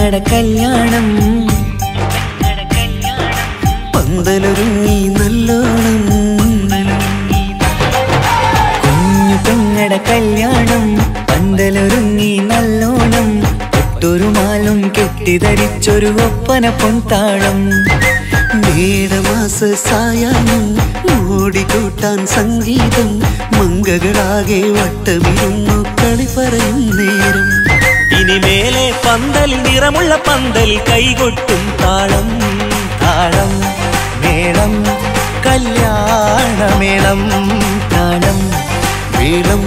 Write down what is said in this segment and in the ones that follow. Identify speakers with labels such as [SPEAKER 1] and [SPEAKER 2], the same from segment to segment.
[SPEAKER 1] പെങ്ങടെ കല്യാണം പന്തലൊരുങ്ങി നല്ലോണം കുഞ്ഞു പെങ്ങടെ കല്യാണം പന്തലൊരുങ്ങി നല്ലോണം ഒട്ടൊരു മാലും കെട്ടിധരിച്ചൊരു ഒപ്പന പൊൻതാളം മേടമാസ സായാഹ്നം ഓടിക്കൂട്ടാൻ സംഗീതം മങ്കകളാകെ വട്ടമിരുന്നു കളി പറയും നേരം
[SPEAKER 2] ഇനി മേലെ പന്തൽ നിറമുള്ള പന്തൽ കൈകൊട്ടും താളം
[SPEAKER 1] താളം മേളം കല്യാണമേളം താളം മേളം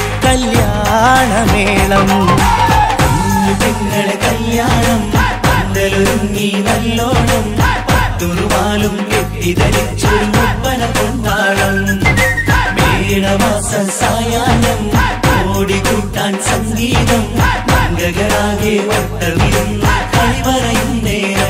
[SPEAKER 1] കല്യാണമേളം കുഞ്ഞു പെങ്ങളെ കല്യാണം പന്തലൊരുങ്ങി നല്ലോണം പത്തുറുമാലും കെട്ടിധരിച്ചൊരു ഒപ്പന കൊണ്ടാളം മേളമാസ സായാഹ്നം ഓടിക്കൂട്ടാൻ സംഗീതം മംഗകളാകെ വട്ടമിരുന്ന് കളി പറയും നേരം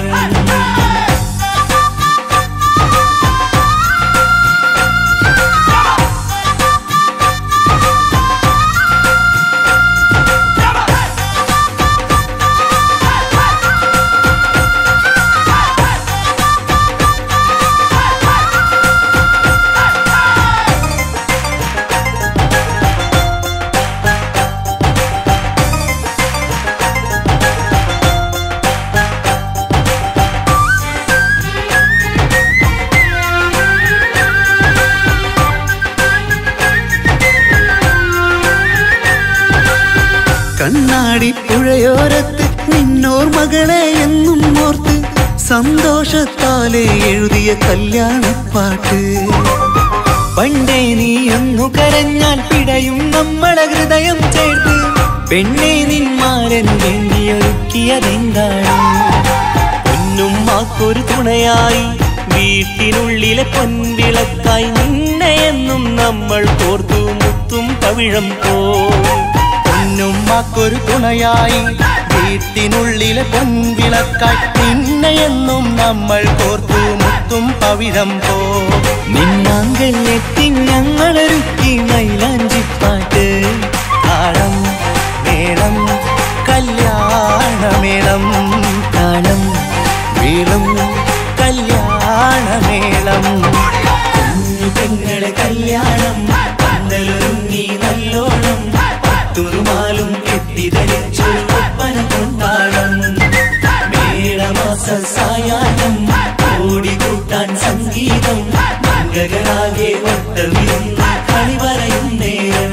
[SPEAKER 1] കണ്ണാടി പുഴയോരത്ത് നിന്നോർ മകളെ എന്നും ഓർത്ത് സന്തോഷത്താലെ എഴുതിയ കല്യാണപ്പാട്ട് പണ്ടേ നീ ഒന്നു കരഞ്ഞാൽ പിടയും നമ്മളെ ഹൃദയം ചേർത്ത് പെണ്ണെ നിന്മാരൻ വേണ്ടിയൊരുക്കിയതെന്താണ്
[SPEAKER 2] പൊന്നുമ്മാക്കൊരു തുണയായി വീട്ടിനുള്ളിലെ പൊൻവിളക്കായി നിന്നെ എന്നും നമ്മൾ കോർത്തു മുത്തും പവിഴം പോ
[SPEAKER 1] പൊന്നുമ്മക്കൊരു തുണയായി വീട്ടിനുള്ളിലെ പൊൻവിളക്കായി നിന്നെയെന്നും നമ്മൾ കോർത്തു മുത്തും പവിഴം പോ നിന്നാങ്കല്ലെത്തി ഞങ്ങളൊരുക്കി മൈലാഞ്ചിപ്പാട്ട് താളം മേളം കല്യാണമേളം താളം മേളം കല്യാണമേളം കുഞ്ഞു പെങ്ങളെ കല്യാണം പന്തലൊരുങ്ങി നല്ലോണം പത്തുറുമാലും കെട്ടിധരിച്ചൊരു ഒപ്പന കൊണ്ടാടം മേളമാസ സായാഹ്നം ഓടിക്കൂട്ടാൻ സംഗീതം മംഗകളാകെ വട്ടമിരുന്ന് കളി പറയും നേരം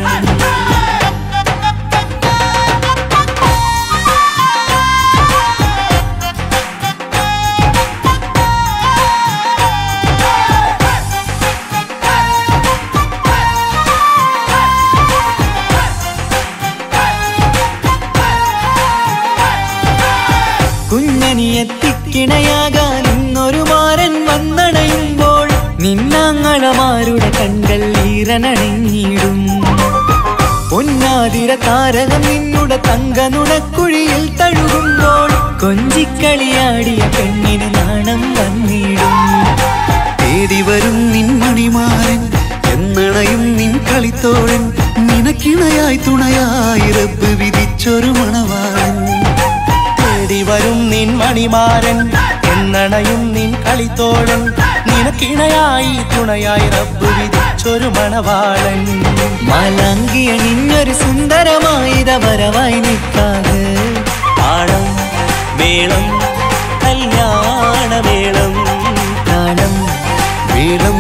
[SPEAKER 1] കുഞ്ഞനിയെത്തിക്കിണയാകാൻ ഇന്നൊരു മാരൻ വന്നണയുമ്പോൾ നിന്നാങ്ങളമാരുടെ കൺകൾ ഈറനണിഞ്ഞിടും പൊന്നാതിര താരകം നിന്നുടെ തങ്കനുടക്കുഴിയിൽ തഴുകുമ്പോൾ കൊഞ്ചിക്കളിയാടിയ പെണ്ണിന് നാണം വന്നിടും തേടി വരും നിൻ മണിമാരൻ എന്നണയും നിൻ കളിത്തോഴൻ നിനക്കിണയായി തുണയായി റബ്ബ് വിധിച്ചൊരു മണവാളൻ തേടി വരും നിൻ മണിമാരൻ എന്നണയും നിൻ കളിത്തോഴൻ നിനക്കിണയായി തുണയായി റബ്ബ് വിധിച്ചൊരു മണവാളൻ മാലാങ്കിയ നിന്നൊരു സുന്ദരമായിത വരവായി നിൽക്കാതെ
[SPEAKER 2] താളം മേളം കല്യാണമേളം
[SPEAKER 1] താളം മേളം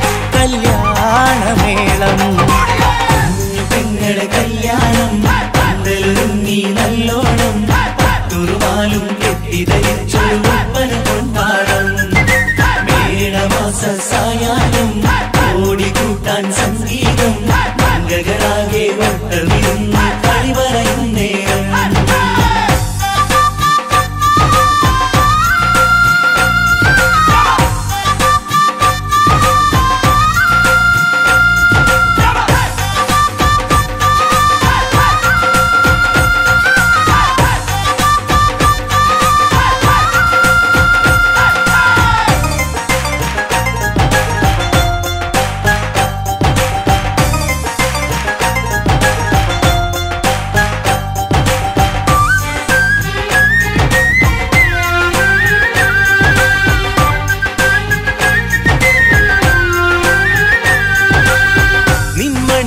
[SPEAKER 1] കല്യാണമേളം കുഞ്ഞു പെങ്ങളെ കല്യാണം പന്തലൊരുങ്ങി നല്ലോണം പത്തുറുമാലും കെട്ടിധരിച്ചൊരു ഒപ്പന കൊണ്ടാടം മേളമാസ സായാഹ്നം ഓടിക്കൂട്ടാൻ സംഗീതം മംഗകളാകെ വട്ടമിരുന്ന് കളി പറയും നേരം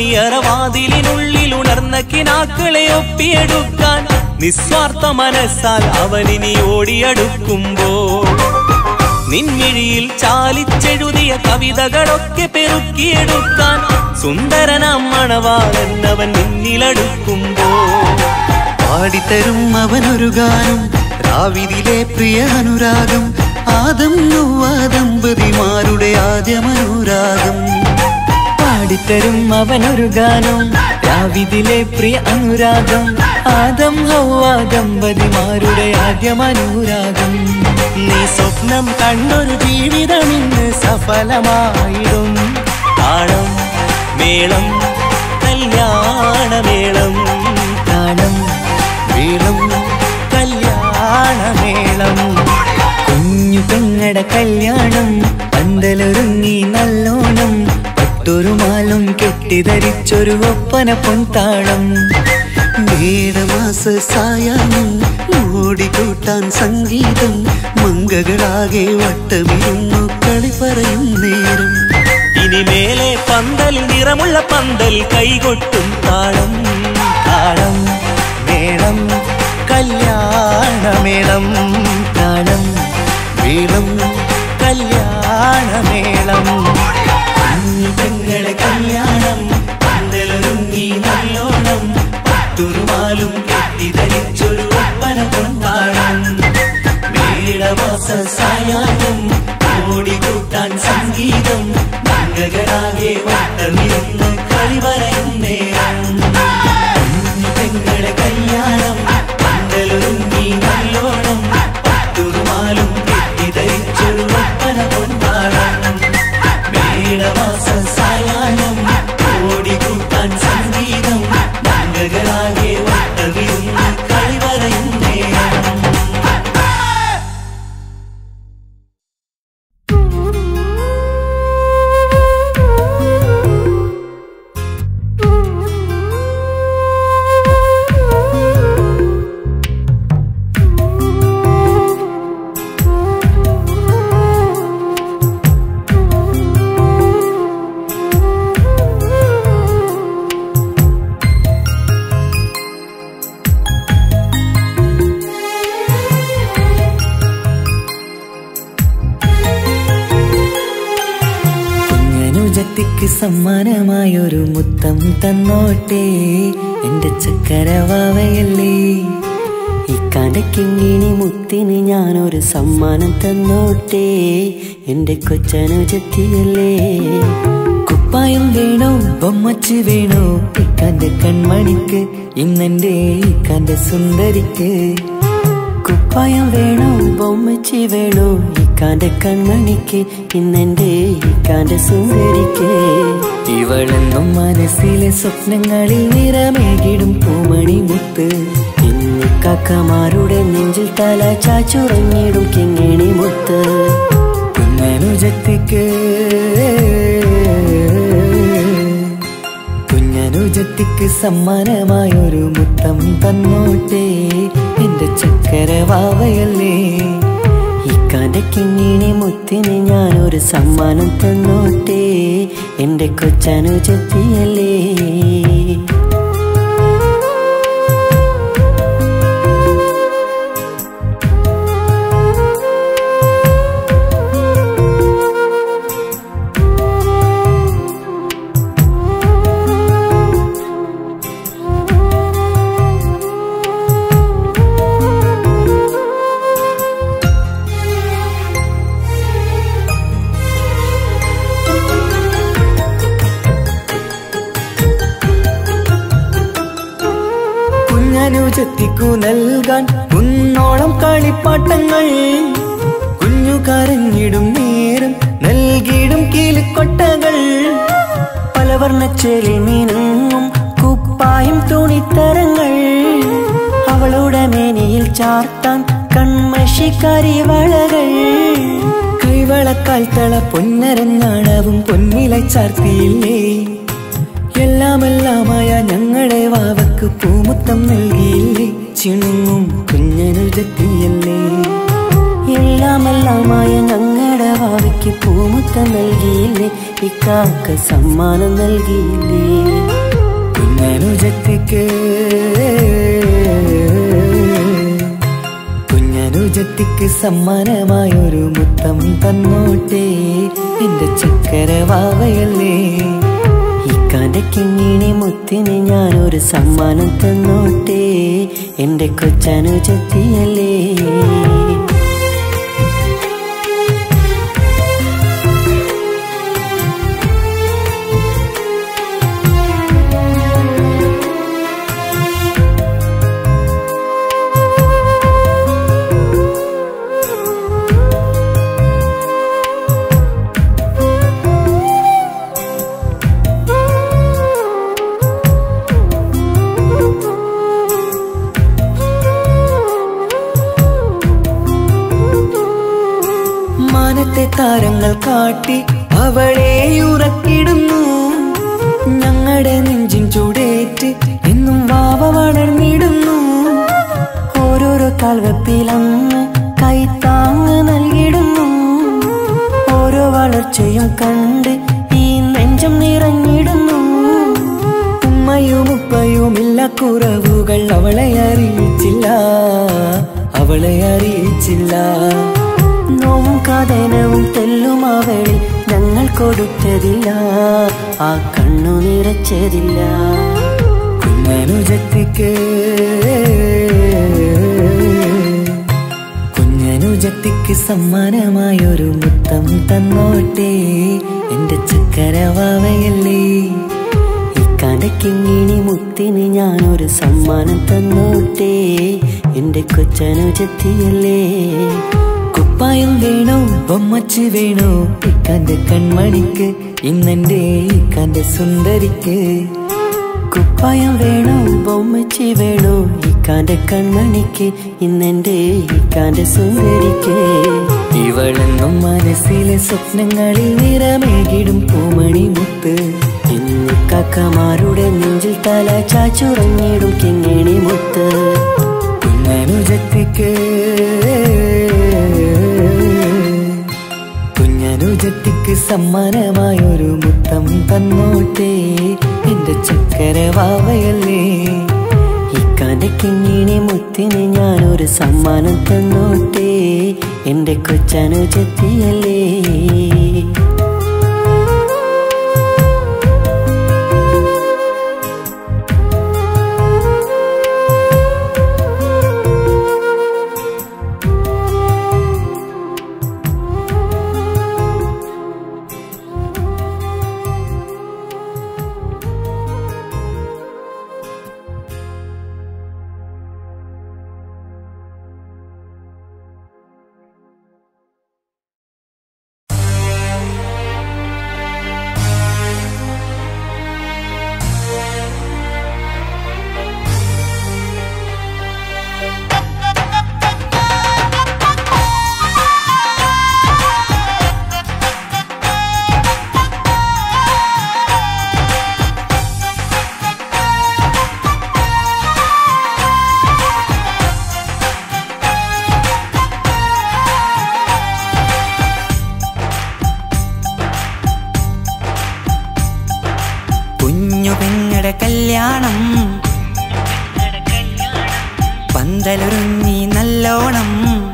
[SPEAKER 2] മണിയറവാതിലിനുള്ളിൽ ഉണർന്ന കിനാക്കളെ ഒപ്പിയെടുക്കാൻ നിസ്വാർത്ഥ മനസ്സാൽ അവനിനി ഓടിയടുക്കുമ്പോൾ നിൻമിഴിയിൽ ചാലിച്ചെഴുതിയ കവിതകളൊക്കെ പെറുക്കിയെടുക്കാൻ സുന്ദരനാം മണവാളൻ അവൻ നിന്നിലടുക്കുമ്പോൾ
[SPEAKER 1] പാടിത്തരും അവനൊരു ഗാനം രാവിതിലെ പ്രിയ അനുരാഗം ആദം നൊവ്വ ദമ്പതിമാരുടെ ആദ്യമനുരാഗം
[SPEAKER 3] പാടിത്തരും അവനൊരു ഗാനം രാവിതിലെ പ്രിയ അനുരാഗം ആദം ഹൗവ ദമ്പതിമാരുടെ ആദ്യമനുരാഗം
[SPEAKER 2] നീ സ്വപ്നം കണ്ടൊരു ജീവിതം ഇന്ന് സഫലമായിടും താളം മേളം കല്യാണമേളം
[SPEAKER 3] താളം
[SPEAKER 2] മേളം കല്യാണമേളം
[SPEAKER 3] കുഞ്ഞു പെങ്ങടെ കല്യാണം പന്തലൊരുങ്ങി നല്ലോണം പട്ടൊരുമാലും കെട്ടിധരിച്ചൊരു ഒപ്പന പൊൻതാളം
[SPEAKER 1] മേടമാസ സായാഹ്നം ഓടിക്കൂട്ടാൻ സംഗീതം മങ്കകളാകെ വട്ടമിരുന്നു കളി പറയും നേരം
[SPEAKER 2] ഇനി മേലെ പന്തൽ നിറമുള്ള പന്തൽ കൈകൊട്ടും താളം താളം മേളം കല്യാണമേളം
[SPEAKER 3] താളം
[SPEAKER 2] മേളം കല്യാണമേളം
[SPEAKER 1] പെങ്ങളെ കല്യാണം പന്തലൊരുങ്ങി നല്ലോണം പട്ടുരുമാലും കെട്ടിധരിച്ചൊരു ഒപ്പന കൊണ്ടാടം മേടമാസ സായാഹ്നം ഓടിക്കൂട്ടാൻ സംഗീതം മംഗകളാകെ വട്ടമിരുന്ന് കളി പറയും നേരം പെങ്ങളെ കല്യാണം പന്തലൊരുങ്ങി നല്ലോണം പട്ടുരുമാലും കെട്ടിധരിച്ചൊരു ഒപ്പന കൊണ്ടാടം മേടമാസ സായാഹ്നം ഓടിക്കൂട്ടാൻ സംഗീതം മംഗകളാകെ വട്ടമിരുന്ന് കളി പറയും നേരം
[SPEAKER 3] കുഞ്ഞനുജത്തിക്ക് സമ്മാനമായൊരു മുത്തം തന്നോട്ടെ എന്റെ ചക്കരവാവയല്ലേ ഈ കടക്കിങ്ങിണി മുത്തിന് ഞാനൊരു സമ്മാനം തന്നോട്ടെ എന്റെ കൊച്ചനുജത്തിയല്ലേ കുപ്പായം വേണോ ബൊമ്മച്ച് വേണോ ഇക്കാന്റെ കൺമണിക്ക് ഇന്നെന്റെ ഇക്കാന്റെ സുന്ദരിക്ക് കുപ്പായം വേണോ ബൊമ്മച്ചി വേണോ ഇക്കാന്റെ കൺമണിക്ക് ഇന്നെന്റെ ഇക്കാന്റെ സുന്ദരിക്ക് ഇവളെന്നും മനസ്സിലെ സ്വപ്നങ്ങളിൽ നിറമേകിടും പൂമണി മുത്ത് ഇന്ന് കാക്കമാരുടെ നെഞ്ചിൽ തല ചാച്ചുറങ്ങിടും കിങ്ങിണി മുത്ത് കുഞ്ഞനുജത്തിക്ക് കുഞ്ഞനുജത്തിക്ക് സമ്മാനമായൊരു മുത്തം തന്നോട്ടെ എന്റെ ചക്കരവാവയല്ലേ ഇക്കാന്റെ കിങ്ങിണി മുത്തിന് ഞാനൊരു സമ്മാനം തന്നോട്ടെ എന്റെ കൊച്ചനുജത്തിയല്ലേ കുഞ്ഞനുജത്തിക്കു നൽകാൻ കുന്നോളം കളിപ്പാട്ടങ്ങൾ കുഞ്ഞു കരഞ്ഞിടും നേരം നൽകിയിടും കീലിക്കൊട്ടകൾ പലവർണ്ണച്ചേലി മീനും കുപ്പായും തുണിത്തരങ്ങൾ അവളുടെ മേനിയിൽ ചാർത്താൻ കൺമഷിക്കാരി വളകൾ കൈവളക്കാൽ തള പൊന്നരഞ്ഞാണവും പൊന്നില ചാർത്തിയില്ലേ എല്ലാമെല്ലാമായ ഞങ്ങളുടെ വാവക്ക് പൂമുത്തം നൽകിയില്ലേ ചിണുങ്ങും കുഞ്ഞനുജത്തിയല്ലേ എല്ലാമെല്ലാമായ ഞങ്ങളുടെ വാവയ്ക്ക് പൂമുത്തം നൽകിയില്ലേ ഇക്കാക്ക സമ്മാനം നൽകിയില്ലേ കുഞ്ഞനുജത്തിക്ക് കുഞ്ഞനുജത്തിക്ക് സമ്മാനമായൊരു മുത്തം തന്നോട്ടെ എന്റെ ചക്കര വാവയല്ലേ ഇക്കാന്റെ കിങ്ങിണി മുത്തിന് ഞാനൊരു സമ്മാനം തന്നോട്ടെ എന്റെ കൊച്ചനുജത്തിയല്ലേ മാനത്തെ താരങ്ങൾ കാട്ടി അവളെ ഉറക്കിടുന്നു ഞങ്ങളുടെ നെഞ്ചിൻ ചൂടേറ്റ് എന്നും വാവ വളർന്നിടുന്നു ഓരോരോ കാൽവെപ്പിലന്ന് കൈത്താങ് നൽകിടുന്നു ഓരോ വളർച്ചയും കണ്ട് ഈ നെഞ്ചം നിറഞ്ഞിടുന്നു ഉമ്മയും ഉപ്പയുമില്ല കുറവുകൾ അവളെ അറിയിച്ചില്ല അവളെ അറിയിച്ചില്ല നോവും കഥനവും തെല്ലും അവളിൽ ഞങ്ങൾ കൊടുത്തതില്ല ആ കണ്ണു നിറച്ചതില്ല കുഞ്ഞനുജത്തിക്ക് കുഞ്ഞനുജത്തിക്ക് സമ്മാനമായൊരു മുത്തം തന്നോട്ടെ എന്റെ ചക്കരവാവയല്ലേ ഇക്കാന്റെ കിങ്ങിണി മുത്തിന് ഞാനൊരു സമ്മാനം തന്നോട്ടെ എന്റെ കൊച്ചനുജത്തിയല്ലേ കുപ്പായം വേണോ ബൊമ്മച്ച് വേണോ ഇക്കാന്റെ കൺമണിക്ക് ഇന്നെന്റെ ഇക്കാന്റെ സുന്ദരിക്ക് കുപ്പായം വേണോ ബൊമ്മച്ചി വേണോ ഇക്കാന്റെ കൺമണിക്ക് ഇന്നെന്റെ ഇക്കാന്റെ സുന്ദരിക്ക് ഇവളെന്നും മനസ്സിലെ സ്വപ്നങ്ങളിൽ നിറമേകിടും പൂമണി മുത്ത് ഇന്ന് കാക്കമാരുടെ നെഞ്ചിൽ തല ചാച്ചുറങ്ങിടും കിങ്ങിണി മുത്ത് കുഞ്ഞനുജത്തിക്ക് കുഞ്ഞനുജത്തിക്ക് സമ്മാനമായൊരു മുത്തം തന്നോട്ടെ എന്റെ ചക്കര വാവയല്ലേ ഇക്കാന്റെ കിങ്ങിണി മുത്തിന് ഞാനൊരു സമ്മാനം തന്നോട്ടെ എന്റെ കൊച്ചനുജത്തിയല്ലേ
[SPEAKER 4] കുഞ്ഞു പെങ്ങടെ കല്യാണം പന്തലൊരുങ്ങി നല്ലോണം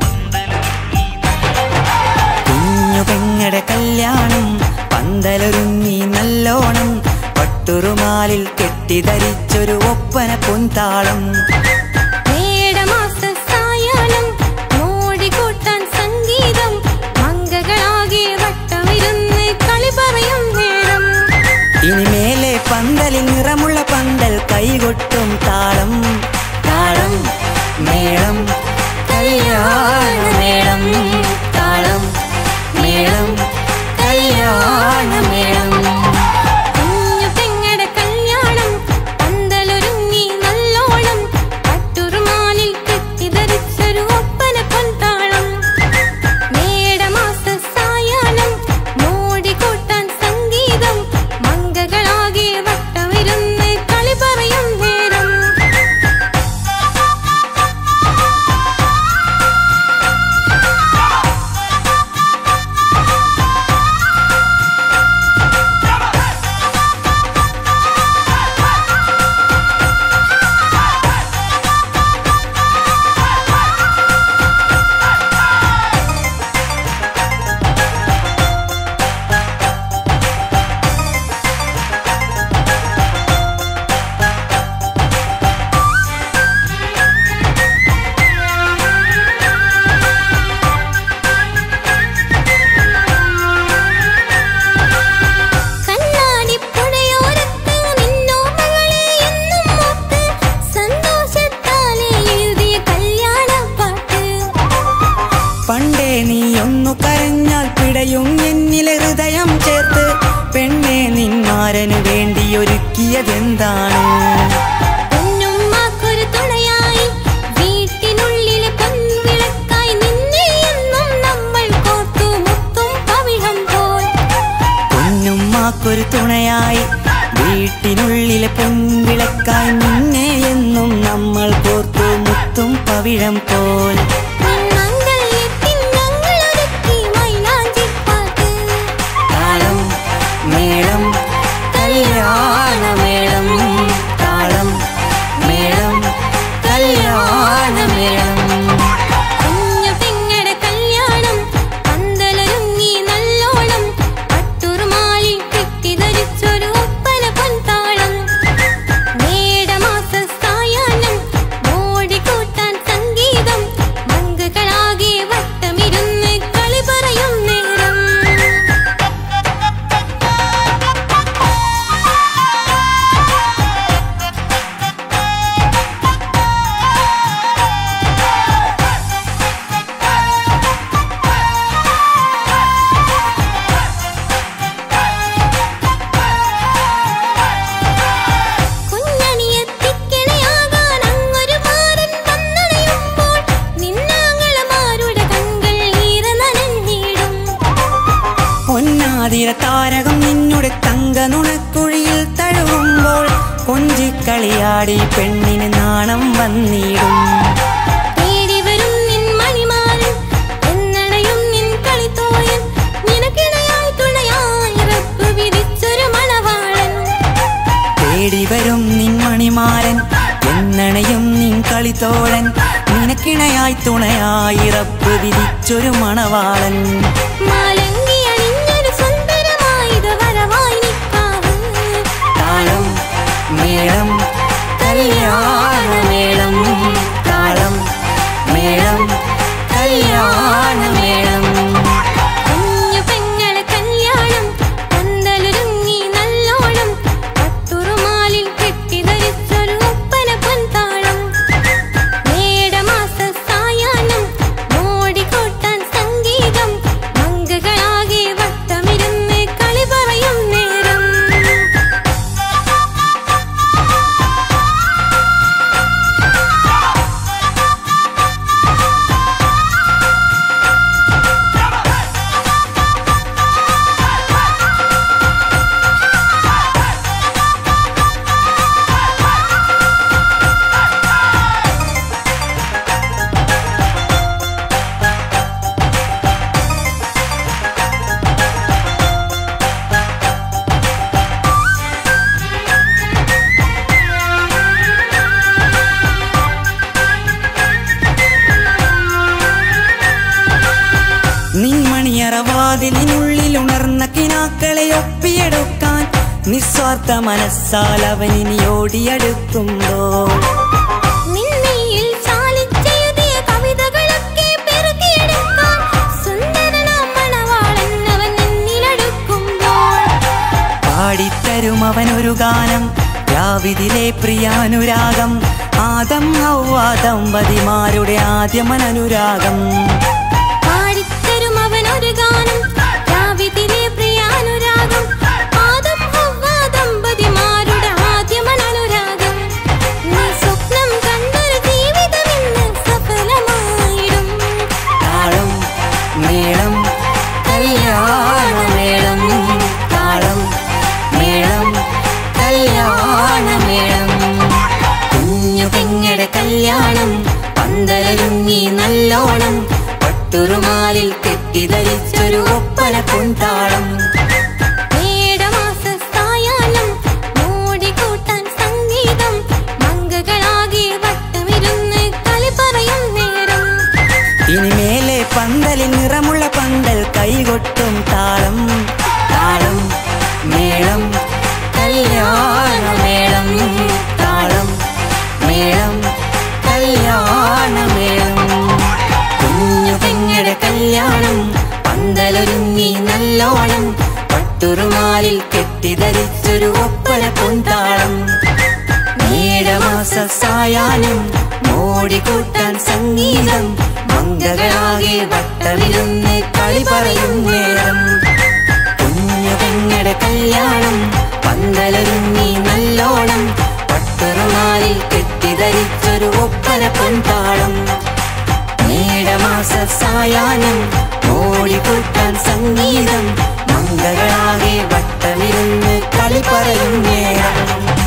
[SPEAKER 4] കുഞ്ഞു പെങ്ങടെ കല്യാണം പന്തലൊരുങ്ങി നല്ലോണം പട്ടുറുമാലിൽ കെട്ടിധരിച്ചൊരു ഒപ്പന പൊന്താളം
[SPEAKER 5] മേടമാസ സായാഹ്നം മോടികൂട്ടാൻ സംഗീതം മങ്കകളാകെ വട്ടമിരുന്ന് കളി പറയും നേരം
[SPEAKER 4] ഇനിമേലെ പന്തലിൽ നിറമുള്ള പന്തൽ കൈകൊട്ടും താളം താളം മേളം കല്യാണ മേളം താളം മേളം കല്യാണ മേളം
[SPEAKER 5] കുഞ്ഞു പെങ്ങടെ കല്യാണം പന്തലൊരുങ്ങി നല്ലോണം പട്ടുറുമാലിൽ കെട്ടിധരിച്ചൊരു ഒപ്പന പൊൻതാളം മേടമാസ സായാഹ്നം മോടികൂട്ടാൻ സംഗീതം മങ്കകളാകെ വട്ടമിരുന്ന് കളി പറയും നേരം
[SPEAKER 4] നെഞ്ചിലെ ഹൃദയം ചേർത്ത് പെണ്ണെ നിന്മാരനു വേണ്ടി ഒരുക്കിയതെന്താണ്
[SPEAKER 5] പൊന്നുമ്മാക്കൊരു തുണയായി വീട്ടിനുള്ളിലെ പൊൻവിളക്കായി നിന്നെ എന്നും നമ്മൾ കോർത്തു മുത്തും പവിഴം പോൽ
[SPEAKER 4] പൊന്നുമ്മാക്കൊരു തുണയായി വീട്ടിനുള്ളിലെ പൊൻവിളക്കായി നിന്നെ എന്നും നമ്മൾ കോർത്തു മുത്തും പവിഴം പോൽ
[SPEAKER 5] നിൻ മംഗല്യത്തിൻ ഞങ്ങളൊരുക്കി മൈലാഞ്ചിപ്പാട്ട്
[SPEAKER 4] താളം മേളം കല്യാണമേളം താളം മേളം കല്യാണമേളം
[SPEAKER 5] കുഞ്ഞു പെങ്ങടെ കല്യാണം പന്തലൊരുങ്ങി നല്ലോണം പട്ടുറുമാലിൽ കെട്ടിധരിച്ചൊരു ഒപ്പന പൊൻതാളം മേടമാസ സായാഹ്നം മോടിക്കൂട്ടാൻ സംഗീതം മങ്കുകളാകെ വട്ടമിരുന്ന് കളി പറയും നേരം കുഞ്ഞണിയെത്തിക്കിണയാകാൻ അങ്ങൊരു മാരൻ വന്നണയുമ്പോൾ നിന്നാങ്ങളമാരുടെ കൺകൾ ഈറ നനഞ്ഞിടും
[SPEAKER 4] പൊന്നാതിര താരകം നിന്നുടെ തങ്ക നുണക്കുഴിയിൽ തഴുകുമ്പോൾ കൊഞ്ചിക്കളിയാടി പെണ്ണിന് നാണം വന്നിടും
[SPEAKER 5] തേടി വരും നിൻ മണിമാരൻ എന്നടയും നിൻ കളിത്തോയൻ നിനക്കിണയായി തുണയായി റബ്ബ് വിധിച്ചൊരു മണവാളൻ
[SPEAKER 4] തേടി വരും നിൻ മണിമാരൻ എന്നണയും നിൻ കളിത്തോഴൻ നിനക്കിണയായി തുണയായി റബ്ബ് വിധിച്ചൊരു മണവാളൻ
[SPEAKER 5] മാലങ്കി അണിഞ്ഞൊരു സുന്ദരമായത് വരവായി നിൽക്കാവ്
[SPEAKER 4] താളം മേളം കല്യാണമേളം താളം മേളം കല്യാണമേളം
[SPEAKER 5] കുഞ്ഞു പെങ്ങളെ കല്യാണം പന്തലൊരുങ്ങി നല്ലോണം പട്ടുറുമാലിൽ കെട്ടിധരിച്ചൊരു ഒപ്പന പൊൻതാളം മേടമാസ സായാഹ്നം മോടിക്കൂട്ടാൻ സംഗീതം മങ്കുകളാകെ വട്ടമിരുന്ന് കളി പറയും നേരം
[SPEAKER 4] നിൻമണിയറവാതിലിനുള്ളിൽ ഉണർന്ന കിനാക്കളെ ഒപ്പിയെടുക്കാൻ നിസ്വാർത്ഥ മനസ്സാൽ അവനിനി ഓടിയെടുക്കുമ്പോൾ
[SPEAKER 5] നിന്നെയിൽ ചാലിച്ചെഴുതിയ കവിതകളൊക്കെ പെറുക്കിയെടുക്കാൻ സുന്ദരനാം മണവാളൻ അവൻ എന്നിലടുക്കുമ്പോൾ
[SPEAKER 4] പാടിത്തരും അവനൊരു ഗാനം രാവിതിലെ പ്രിയാനുരാഗം ആദം ഹൗവ ദമ്പതിമാരുടെ ആദ്യമനനുരാഗം
[SPEAKER 5] പാടിത്തരും അവനൊരു ഗാനം രാവിതിലെ പ്രിയാനുരാഗം ആദം ഹവ്വ ദമ്പതിമാരുടെ ആദ്യമനനുരാഗം നീ സ്വപ്നം കണ്ടൊരു ജീവിതമിന്ന് സഫലമായിടും
[SPEAKER 4] താളം മേളം കല്യാണമേളം താളം മേളം കല്യാണമേളം കുഞ്ഞു പെങ്ങടെ കല്യാണം പന്തലൊരുങ്ങി നല്ലോണം പട്ടുറുമാലിൽ കെട്ടിധരിച്ചൊരു ഒപ്പന പൊൻതാളം
[SPEAKER 5] മേടമാസ സായാഹ്നം മോടിക്കൂട്ടാൻ സംഗീതം മങ്കുകളാകെ വട്ടമിരുന്ന് കളി പറയും നേരം
[SPEAKER 4] ഇനിമേലെ പന്തലിൽ നിറമുള്ള പന്തൽ കൈകൊട്ടും താളം താളം മേളം കല്യാണമേളം താളം മേളം കല്യാണമേളം കുഞ്ഞു പെങ്ങടെ കല്യാണം പന്തലൊരുങ്ങി നല്ലോണം പട്ടുറുമാലിൽ കെട്ടിധരിച്ചൊരു ഒപ്പന പൊന്താളം മേടമാസ സായാഹ്നം മോടിക്കൂട്ടാൻ സംഗീതം മംഗകളാകെ വട്ടമിരുന്ന് കളി പറയും നേരം കല്യാണം പന്തലൊരുങ്ങി നല്ലോണം പട്ടുറുമാലിൽ കെട്ടിധരിച്ചൊരു ഒപ്പന പൊൻതാളം മേടമാസ സായാഹ്നം ഓടിക്കൂട്ടാൻ സംഗീതം മംഗളാകെ വട്ടമിരുന്ന് കളി പറയും നേരം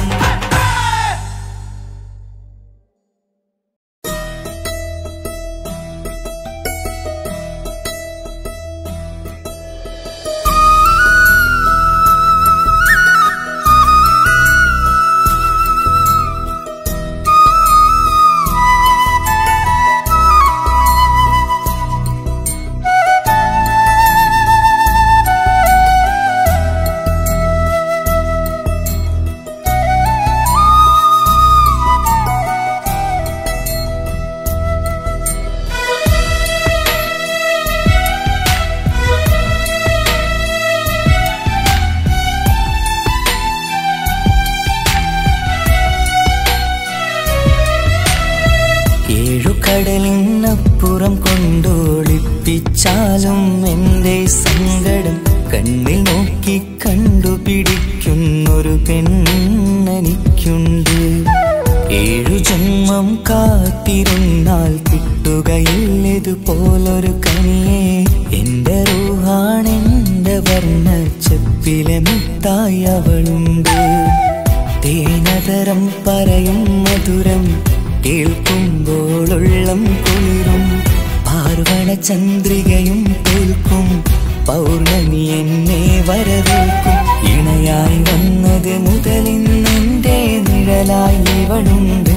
[SPEAKER 3] ഏഴുകടലിനപ്പുറം കൊണ്ടോളിപ്പിച്ചാലും എൻ്റെ സങ്കടം കണ്ണിൽ നോക്കി കണ്ടുപിടിക്കുന്നൊരു പെണ്ണെനിക്കുണ്ട് ഏഴു ജന്മം കാത്തിരുന്നാൽ കിട്ടുകയില്ലതുപോലൊരു കനിയെ എൻ്റെ റൂഹാണെൻ്റെ വർണ്ണച്ചപ്പിലെ മുത്തായി അവളുണ്ട് തേനതരം പറയും മധുരം കേൾക്കുമ്പോളുള്ളം കുളിരും പാർവണ ചന്ദ്രികയും തോൽക്കും പൗർണമി എന്നെ വരവേൽക്കും ഇണയായി വന്നത് മുതലിന്നെന്റെ നിഴലായി ഇവളുണ്ട്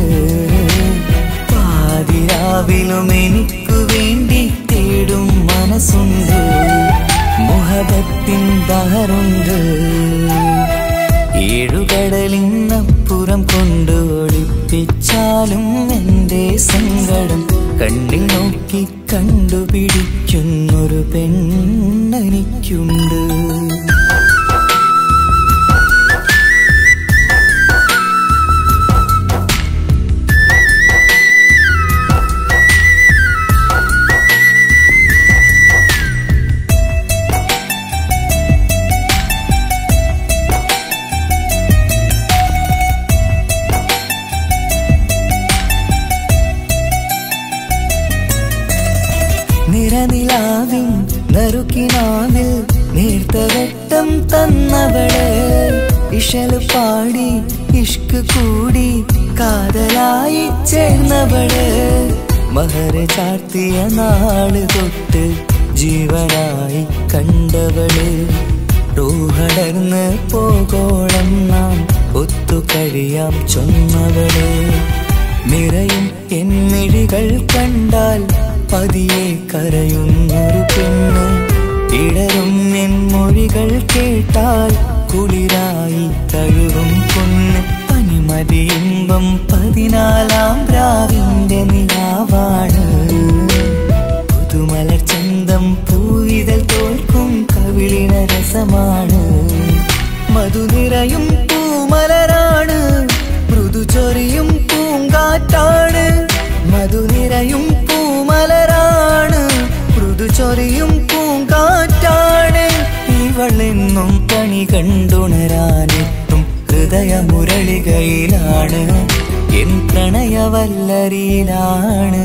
[SPEAKER 3] പാതിരാവിലും എനിക്കു വേണ്ടി തേടും മനസ്സുണ്ട് മുഹബത്തിൻ ബഹറുണ്ട് ഏഴുകടലിനപ്പുറം കൊണ്ട് ഒളിപ്പിച്ചാലും എൻ്റെ സങ്കടം കണ്ണിൽ നോക്കി കണ്ടുപിടിക്കുന്നൊരു പെണ്ണെനിക്കുണ്ട് നിറനിലാവിൻ നറുക്കിനാവിൽ നേർത്ത വെട്ടം തന്നവള് ഇഷല് പാടി ഇഷ്ക് കൂടി കാതലായി ചേർന്നവള് മഹർ ചാർത്തിയ നാള് തൊട്ട് ജീവനായി കണ്ടവള് റൂഹടർന്ന് പോകോളം നാം ഒത്തു കഴിയാം ചൊന്നവള് നിറയും എന്നിഴികൾ കണ്ടാൽ പതിയെ കരയുന്നൊരു പെണ്ണ് ഇടറും എൻ മൊഴികൾ കേട്ടാൽ കുളിരായി തഴുകും പൊന്ന് പനിമതി ഇമ്പം പതിനാലാം രാവിന്റെ നിലാവാണ് പുതുമലർ ചന്തം പൂവിതൽ തോൽക്കും കവിളിന രസമാണ് മധുനിറയും പൂമലരാണ് മൃദു ചൊരിയും പൂങ്കാറ്റാണ് മധുനിറയും പൂമലരാണ് മൃദു ചൊരിയും പൂങ്കാറ്റാണ് ഇവളെന്നും കണി കണ്ടുണരാനെത്തും ഹൃദയമുരളികയിലാണ് എൻ പ്രണയവല്ലരിയിലാണ്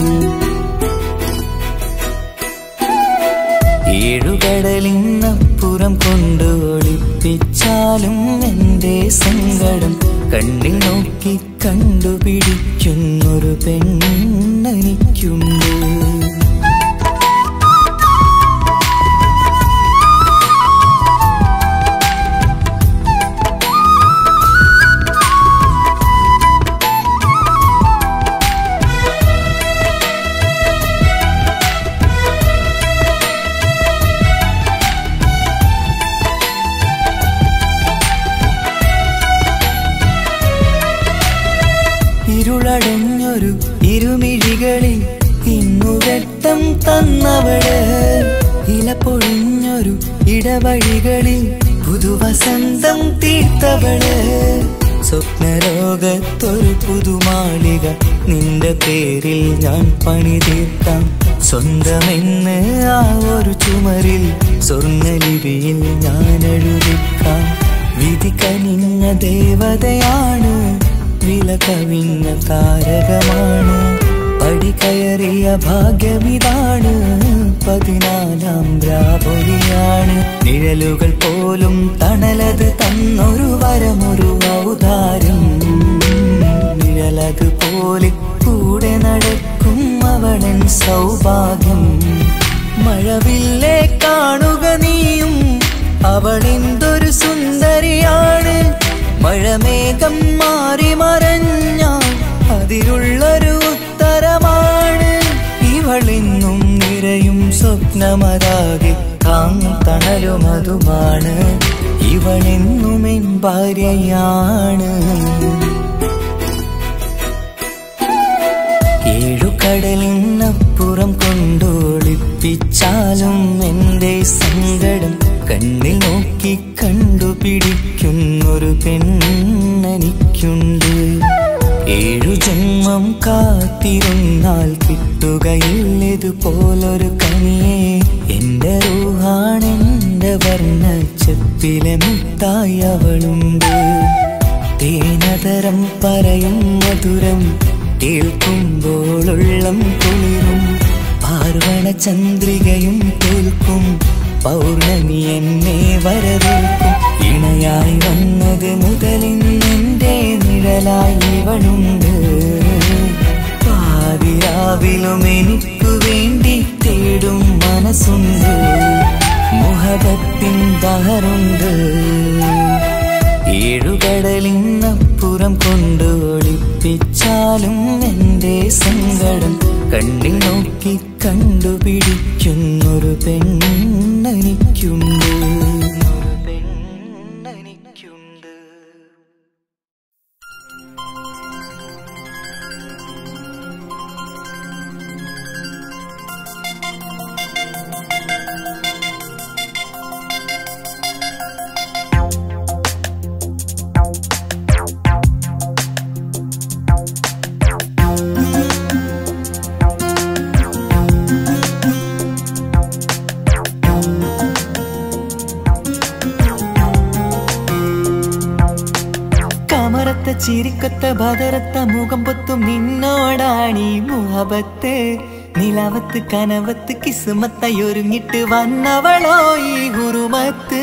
[SPEAKER 3] ഏഴുകടലിനപ്പുറം കൊണ്ട് ഒളിപ്പിച്ചാലും എൻ്റെ സങ്കടം കണ്ണിൽ നോക്കി കണ്ടുപിടിക്കുന്നൊരു പെണ്ണെനിക്കുണ്ട് ഇരുളടഞ്ഞൊരു ഇരുമിഴികളിൽ ഇന്നു വെട്ടം തന്നവള് ഇല പൊഴിഞ്ഞൊരു ഇടവഴികളിൽ പുതുവസന്തം തീർത്തവള് സ്വപ്നലോകത്തൊരു പുതുമാളിക നിന്റെ പേരിൽ ഞാൻ പണി തീർക്കാം സ്വന്തമെന്ന് ആ ഒരു ചുമരിൽ സ്വർണ്ണലിപിയിൽ ഞാൻ എഴുതിക്കാം വിധി കനിഞ്ഞ ദേവതയാണ് വില കവിഞ്ഞ താരകമാണ് പടി കയറിയ ഭാഗ്യമിതാണ് പതിനാലാം രാപൊലിയാണ് നിഴലുകൾ പോലും തണലത് തന്നൊരു വരമൊരു ഔദാര്യം നിഴലത് പോലെ കൂടെ നടക്കും അവളൻ സൗഭാഗ്യം മഴവില്ലേ കാണുക നീയും അവളെന്തൊരു സുന്ദരിയാണ് മഴമേഘം മാറി മറഞ്ഞാൽ അതിലുള്ളൊരു ഉത്തരമാണ് ഇവളെന്നും നിറയും സ്വപ്നമതാകെ താങ്ങും തണലുമതുമാണ് ഇവളെന്നും എൻ ഭാര്യയാണ് ഏഴു കടലിനപ്പുറം കൊണ്ടോളിപ്പിച്ചാലും എന്റെ സങ്കടം കണ്ണിൽ നോക്കി കണ്ടുപിടിക്കുന്നൊരു പെണ്ണെനിക്കുണ്ട് ഏഴു ജന്മം കാത്തിരുന്നാൽ കിട്ടുകയില്ലതുപോലൊരു കനിയെ എന്റെ റൂഹാണെന്റെ വർണ്ണ ചെപ്പിലെ മുത്തായി അവളുണ്ട് തേനതരം പറയും മധുരം കേൾക്കുമ്പോളുള്ളം കുളിരും പാർവണ ചന്ദ്രികയും കേൾക്കും പൗർണമി എന്നെ വരവേൽക്കും ഇണയായി വന്നത് മുതലിന്നെന്റെ നിഴലായി ഇവളുണ്ട് പാതിരാവിലും എനിക്കു വേണ്ടി തേടും മനസ്സുണ്ട് മുഹബത്തിൻ ദഹറുണ്ട് ഏഴുകടലിനപ്പുറം കൊണ്ട് ഒളിപ്പിച്ചാലും എന്റെ സങ്കടം കണ്ണിൽ നോക്കി കണ്ടുപിടിക്കുന്നൊരു പെണ്ണെനിക്കുണ്ട് പെണ്ണെനിക്കുണ്ട് കമറത്ത ചിരിക്കൊത്ത ബദറത്ത മുഖം പൊത്തും നിന്നോടാണീ മുഹബത്ത് നിലവത്ത് കനവത്ത് കിസുമത്തയൊരുങ്ങിട്ട് വന്നവളോ ഈ ഗുരുമത്ത്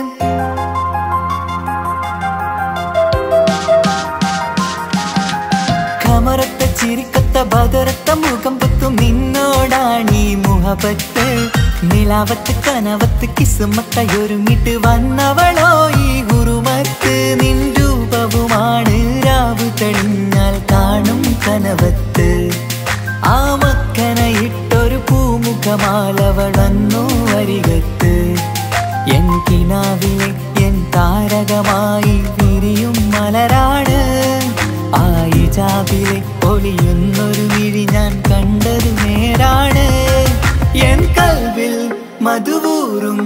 [SPEAKER 3] കമറത്ത ചിരിക്കൊത്ത ബദറത്ത മുഖം പൊത്തും നിന്നോടാണീ മുഹബത്ത് നിലാവത്ത് കനവത്ത് കിസുമത്തയൊരുങ്ങിട്ട് വന്നവളോ ഈ ഗുരുമത്ത് നിൻ രൂപവുമാണ് രാവ് തെളിഞ്ഞാൽ കാണും കനവത്ത് ആ മക്കനയിട്ടൊരു പൂമുഖമാലവളന്നു വരികത്ത് എൻ കിനാവിലെ എൻ താരകമായി വിരിയും മലരാണ് ആ ഇജാബിലെ ഒളിയുന്നൊരു വിഴി ഞാൻ കണ്ടത് നേരാണ് എൻ കൽവിൽ മധുവൂറും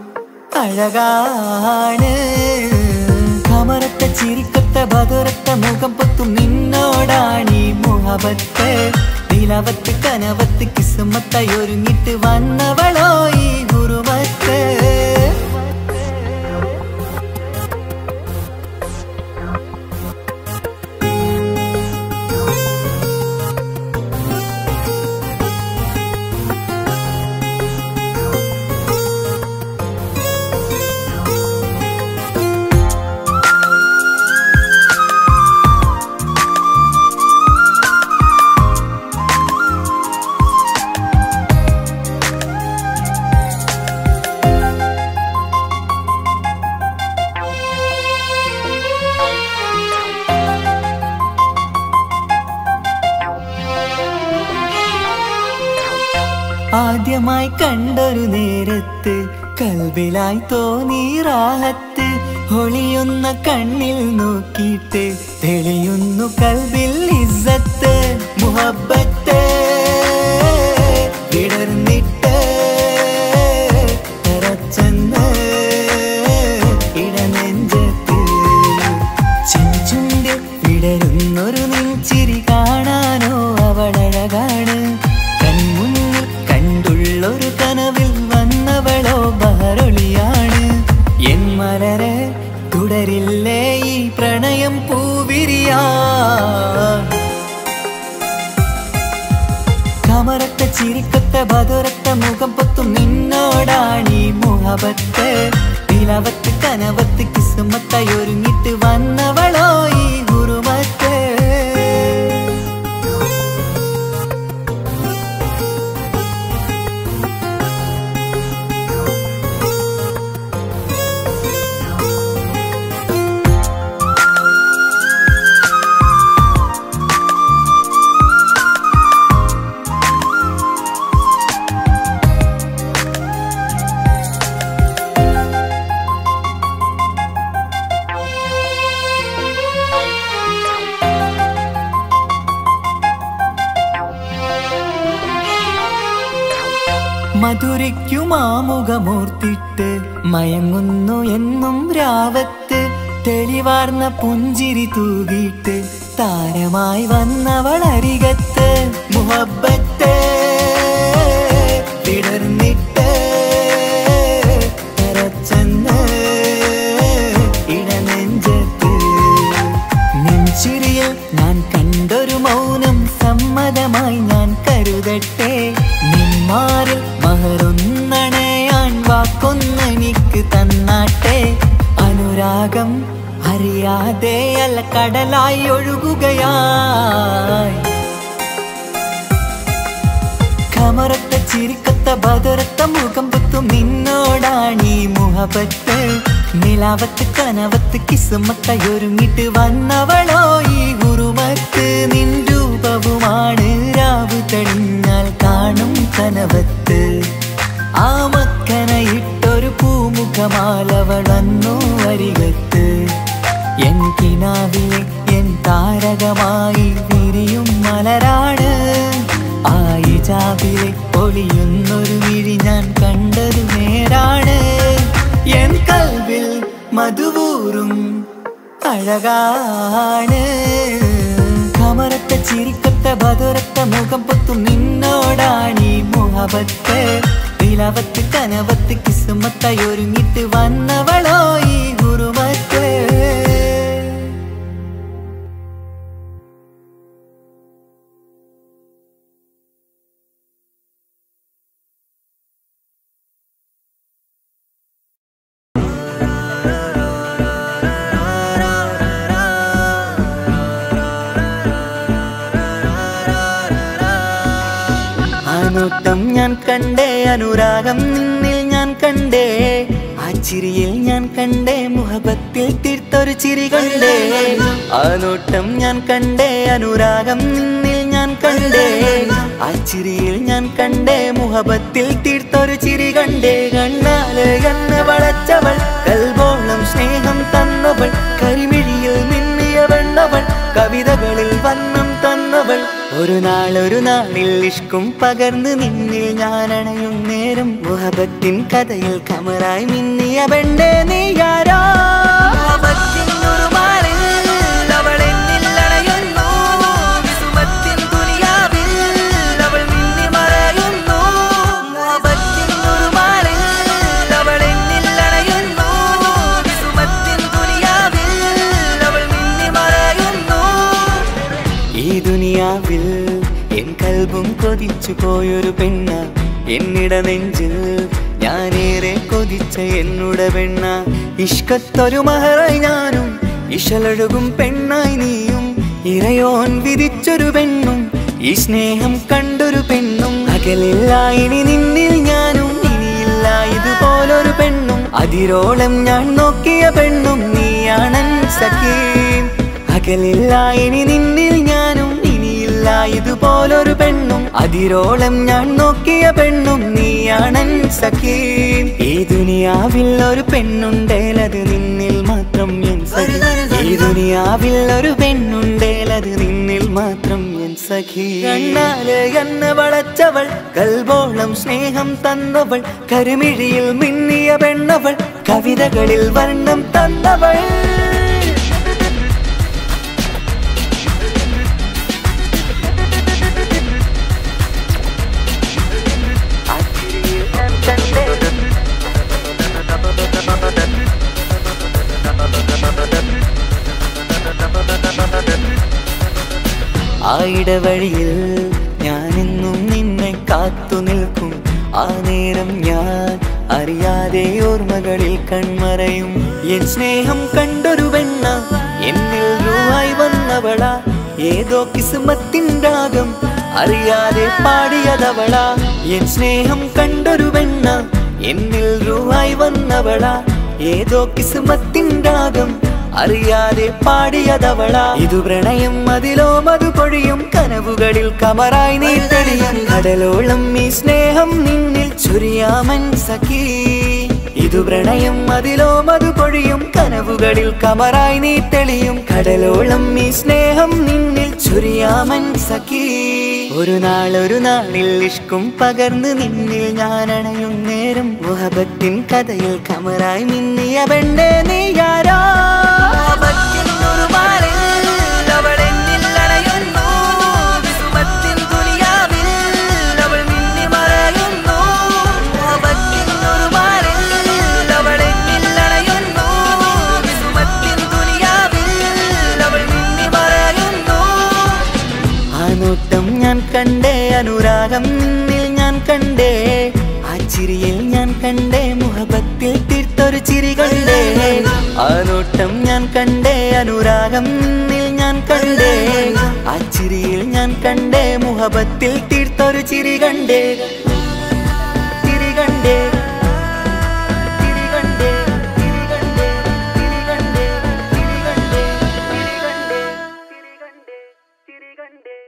[SPEAKER 3] അഴകാണ് കമറത്ത ചിരിക്കത്ത ബദുരത്ത മുഖം പൊത്തും നിന്നോടാണീ മുഹബത്ത് നിലവത്ത് കനവത്ത് കിസുമത്തയൊരുങ്ങിട്ട് വന്നവളോ ഈ ഗുരുമത്ത് ആദ്യമായി കണ്ടൊരു നേരത്ത് കൽവിലായി തോന്നി റാഹത്ത് ഒളിയുന്ന കണ്ണിൽ നോക്കിയിട്ട് തെളിയുന്നു കൽവിൽ ഇസ്സത്ത് മുഹബത്ത് വിടർന്നിട്ട് തറച്ചെന്ന് ഇടനെഞ്ചത്ത് ചെഞ്ചുണ്ട് വിടരുന്നൊരു നെഞ്ചിരി കാണാനോ അവളഴകാണ് കൺമുന്നിൽ കൺ മലരെ തുടരില്ലേ ഈ പ്രണയം പൂവിരിയാ കമറത്ത ചിരിക്കത്ത ബതുരത്ത മുഖം പൊത്തും നിന്നോടാണീ മുഹബത്ത് നിലവത്ത് കനവത്ത് കിസുമത്തായി ഒരുങ്ങിട്ട് വന്നവളോ ഈ ഗുരുമത്ത് മധുരയ്ക്കുമാമുഖമൂർത്തിട്ട് മയങ്ങുന്നു എന്നും രാവത്ത് തെളിവാർന്ന പുഞ്ചിരി തൂകിയിട്ട് താരമായി വന്നവൾ അരികത്ത് മുഹബത്ത് വിടർന്നിട്ട് കരച്ചെന്ന് ഇടനെഞ്ചത്ത് നെഞ്ചിരിയിൽ ഞാൻ കണ്ടൊരു മൗനം സമ്മതമായി ഞാൻ കരുതട്ടെ നിന്മാറിൽ മഹറൊന്നണയാൻ വാക്കൊന്നെനിക്ക് തന്നാട്ടെ അനുരാഗം അറിയാതെ അല്ല കടലായി ഒഴുകുകയായി കമറത്ത ചിരിക്കത്ത ബദറത്ത മുഖം പൊത്തും നിന്നോടാണീ മുഹബത്ത് നിലാവത്ത് കനവത്ത് കിസുമത്തായി ഒരുങ്ങിട്ട് വന്നവളോ ഈ ഗുരുമത്ത് നിൻ രൂപവുമാണ് രാവ് തെളിഞ്ഞാൽ കാണും കനവത്ത് ആ മക്കനയിട്ടൊരു പൂമുഖമാലവൾ വന്നു വരികത്ത് എൻ കിനാവിലെ എൻ താരകമായി വിരിയും മലരാണ് ആയിജാബിലെ പൊളിയുന്നൊരു വിഴി ഞാൻ കണ്ടതു നേരാണ് എൻ കൽവിൽ മധുവൂറും അഴകാണ് കമറത്ത ചിരിക്കത്ത ബതുരത്ത മുഖം പൊത്തും നിന്നോടാണീ മുഹബത്ത് നിലവത്ത് കനവത്ത് കിസുമത്തായി ഒരുങ്ങിട്ട് വന്നവളോ ഈ ഗുരുമത്ത് നോട്ടം ഞാൻ കണ്ടേ അനുരാഗം നിന്നിൽ ഞാൻ കണ്ടേ ആ ചിരിയിൽ ഞാൻ കണ്ടേ മുഹബത്തിൽ തീർത്തൊരു ചിരി കണ്ടേ ആ നോട്ടം ഞാൻ കണ്ടേ അനുരാഗം നിന്നിൽ ഞാൻ കണ്ടേ ആ ചിരിയിൽ ഞാൻ കണ്ടേ മുഹബത്തിൽ തീർത്തൊരു ചിരി കണ്ടേ കണ്ണാല് എന്നെ വളച്ചവൾ കൽബോളം സ്നേഹം തന്നവൾ കരിമിഴിയിൽ മിന്നിയ വെണ്ണവൾ കവിതകളിൽ വന്നം തന്നവൾ ഒരു നാൾ ഒരു നാളിൽ ഇഷ്കും പകർന്ന് നിന്നിൽ ഞാൻ അണയും നേരം മുഹബത്തിൻ കഥയിൽ കമറായി മിന്നിയ പെണ്ണേ നീയാരോ മുഹബത്തിൻ ഉറുമാറിൽ അവൾ എന്നിൽ അണയുന്നു. വിസുമത്തിൻ ദുനിയാവിൽ അവൾ മിന്നി മറയുന്നു. മുഹബത്തിൻ ഉറുമാറിൽ അവൾ എന്നിൽ അണയുന്നു. വിസുമത്തിൻ ദുനിയാവിൽ അവൾ മിന്നി മറയുന്നു. ഈ ദുനിയാവിൽ എൻ കൽബും കൊതിച്ചു പോയൊരു പെണ്ണ എന്നിട നെഞ്ചിൽ ഞാനേറെ കൊതിച്ച എന്നുട പെണ്ണ ഇഷ്കത്തൊരു മഹറായി ഞാനും ഇശലൊഴുകും പെണ്ണായി നീയും ഇറയോൻ വിധിച്ചൊരു പെണ്ണും ഈ സ്നേഹം കണ്ടൊരു പെണ്ണും അകലില്ല ഇനി നിന്നിൽ ഞാനും ഇനിയില്ല ഇതുപോലൊരു പെണ്ണും അതിരോളം ഞാൻ നോക്കിയ പെണ്ണും നീയാണൻ സഖീം അകലില്ല ഇനി നിന്നിൽ ഞാനും ഇനിയില്ല ഇതുപോലൊരു പെണ്ണും അതിരോളം ഞാൻ നോക്കിയ പെണ്ണും നീയാണൻ സഖീം ഈ ദുനിയാവിൽ ഒരു പെണ്ണുണ്ടേലത് നിന്നിൽ മാത്രം എൻ സഖി ഈ ദുനിയാവിൽ ഒരു പെണ്ണുണ്ടേലത് നിന്നിൽ മാത്രം എൻ സഖി കണ്ണാല് എന്നെ വളച്ചവൾ കൽബോളം സ്നേഹം തന്നവൾ കരുമിഴിയിൽ മിന്നിയ പെണ്ണവൾ കവിതകളിൽ വർണ്ണം തന്നവൾ ആ ഇടവഴിയിൽ ഞാനെന്നും നിന്നെ കാത്തു നിൽക്കും ആ നേരം ഞാൻ അറിയാതെ ഓർമ്മകളിൽ കൺമറയും എൻ സ്നേഹം കണ്ടൊരു വെണ്ണ എന്നിൽ രൂപായി വന്നവള ഏതോ കിസുമത്തിൻ രാഗം അറിയാതെ പാടിയതവള എൻ സ്നേഹം കണ്ടൊരു വെണ്ണ എന്നിൽ രൂപായി വന്നവള ഏതോ കിസുമത്തിൻ രാഗം അറിയാതെ പാടിയതവള ഇതു പ്രണയം അതിലോ മധു പൊഴിയും കനവുകളിൽ കമറായി നീ തെളിയും കടലോളം ഈ സ്നേഹം നിന്നിൽ ചുരിയാമൻ സഖി ഇതു പ്രണയം അതിലോ മധു പൊഴിയും കനവുകളിൽ കമറായി നീ തെളിയും കടലോളം ഈ സ്നേഹം നിന്നിൽ ചുരിയാമൻ സഖി ഒരു നാൾ ഒരു നാളിൽ ഇഷ്കും പകർന്ന് നിന്നിൽ ഞാൻ അണയും നേരം മുഹബത്തിൻ കഥയിൽ കമറായി മിന്നിയ പെണ്ണെ നീ ആരാ മുഹബത്തിൻ ഉറുമാലിൽ അവൾ എന്നിൽ അണയുന്നു. വിസുമത്തിൻ ദുനിയാവിൽ അവൾ മിന്നി മറയുന്നു. മുഹബത്തിൻ ഉറുമാലിൽ അവൾ എന്നിൽ അണയുന്നു. വിസുമത്തിൻ ദുനിയാവിൽ അവൾ മിന്നി മറയുന്നു. ആ നോട്ടം ഞാൻ കണ്ടേ അനുരാഗം നിന്നിൽ ഞാൻ കണ്ടേ ആ ചിരിയിൽ ഞാൻ കണ്ടേ മുഹബത്തിൽ തീർത്തൊരു ചിരി കണ്ടേ ആ നോട്ടം ഞാൻ കണ്ടേ അനുരാഗം നിന്നിൽ ഞാൻ കണ്ടേ ആ ചിരിയിൽ ഞാൻ കണ്ടേ മുഹബത്തിൽ തീർത്തൊരു ചിരി കണ്ടേ ചിരി കണ്ടേ ചിരി കണ്ടേ ചിരി കണ്ടേ ചിരി കണ്ടേ ചിരി കണ്ടേ ചിരി കണ്ടേ ചിരി കണ്ടേ ചിരി കണ്ടേ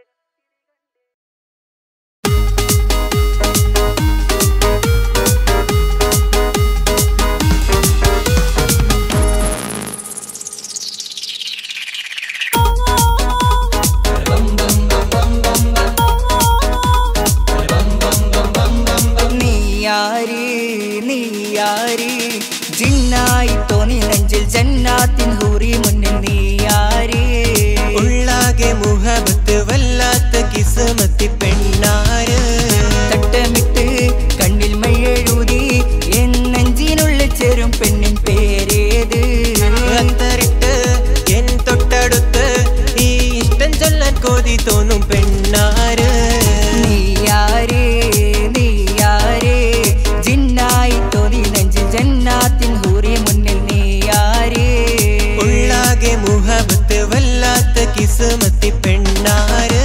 [SPEAKER 6] നീയാരി നീയാരി ജിന്നായി തോന്നി നെഞ്ചിൽ ജന്നാത്തിൻ ഹൂറി മുന്നിൽ നീയാരി
[SPEAKER 2] ഉള്ളാകെ മുഹബത്ത് വല്ലാത്ത കിസ്മത്തി പെണ്ണാര്
[SPEAKER 6] തട്ടമിട്ട് കണ്ണിൽ മഴെഴുതി എൻ നെഞ്ചിനുള്ളിൽ ചേരും പെണ്ണിൻ പേരേത്
[SPEAKER 2] അത്തറിട്ട് എൻ തൊട്ടടുത്ത് ഈ ഇഷ്ടം ചൊല്ലാൻ കൊതി തോന്നും പെണ്ണാര്
[SPEAKER 6] നീയാരി നീയാരി ജിന്നായി തോന്നി നെഞ്ചിൽ ജന്നാത്തിൻ ഹൂറി മുന്നിൽ നീയാരി
[SPEAKER 2] ഉള്ളാകെ മുഹബത്ത് വല്ലാത്ത കിസ്മത്തി പെണ്ണാര്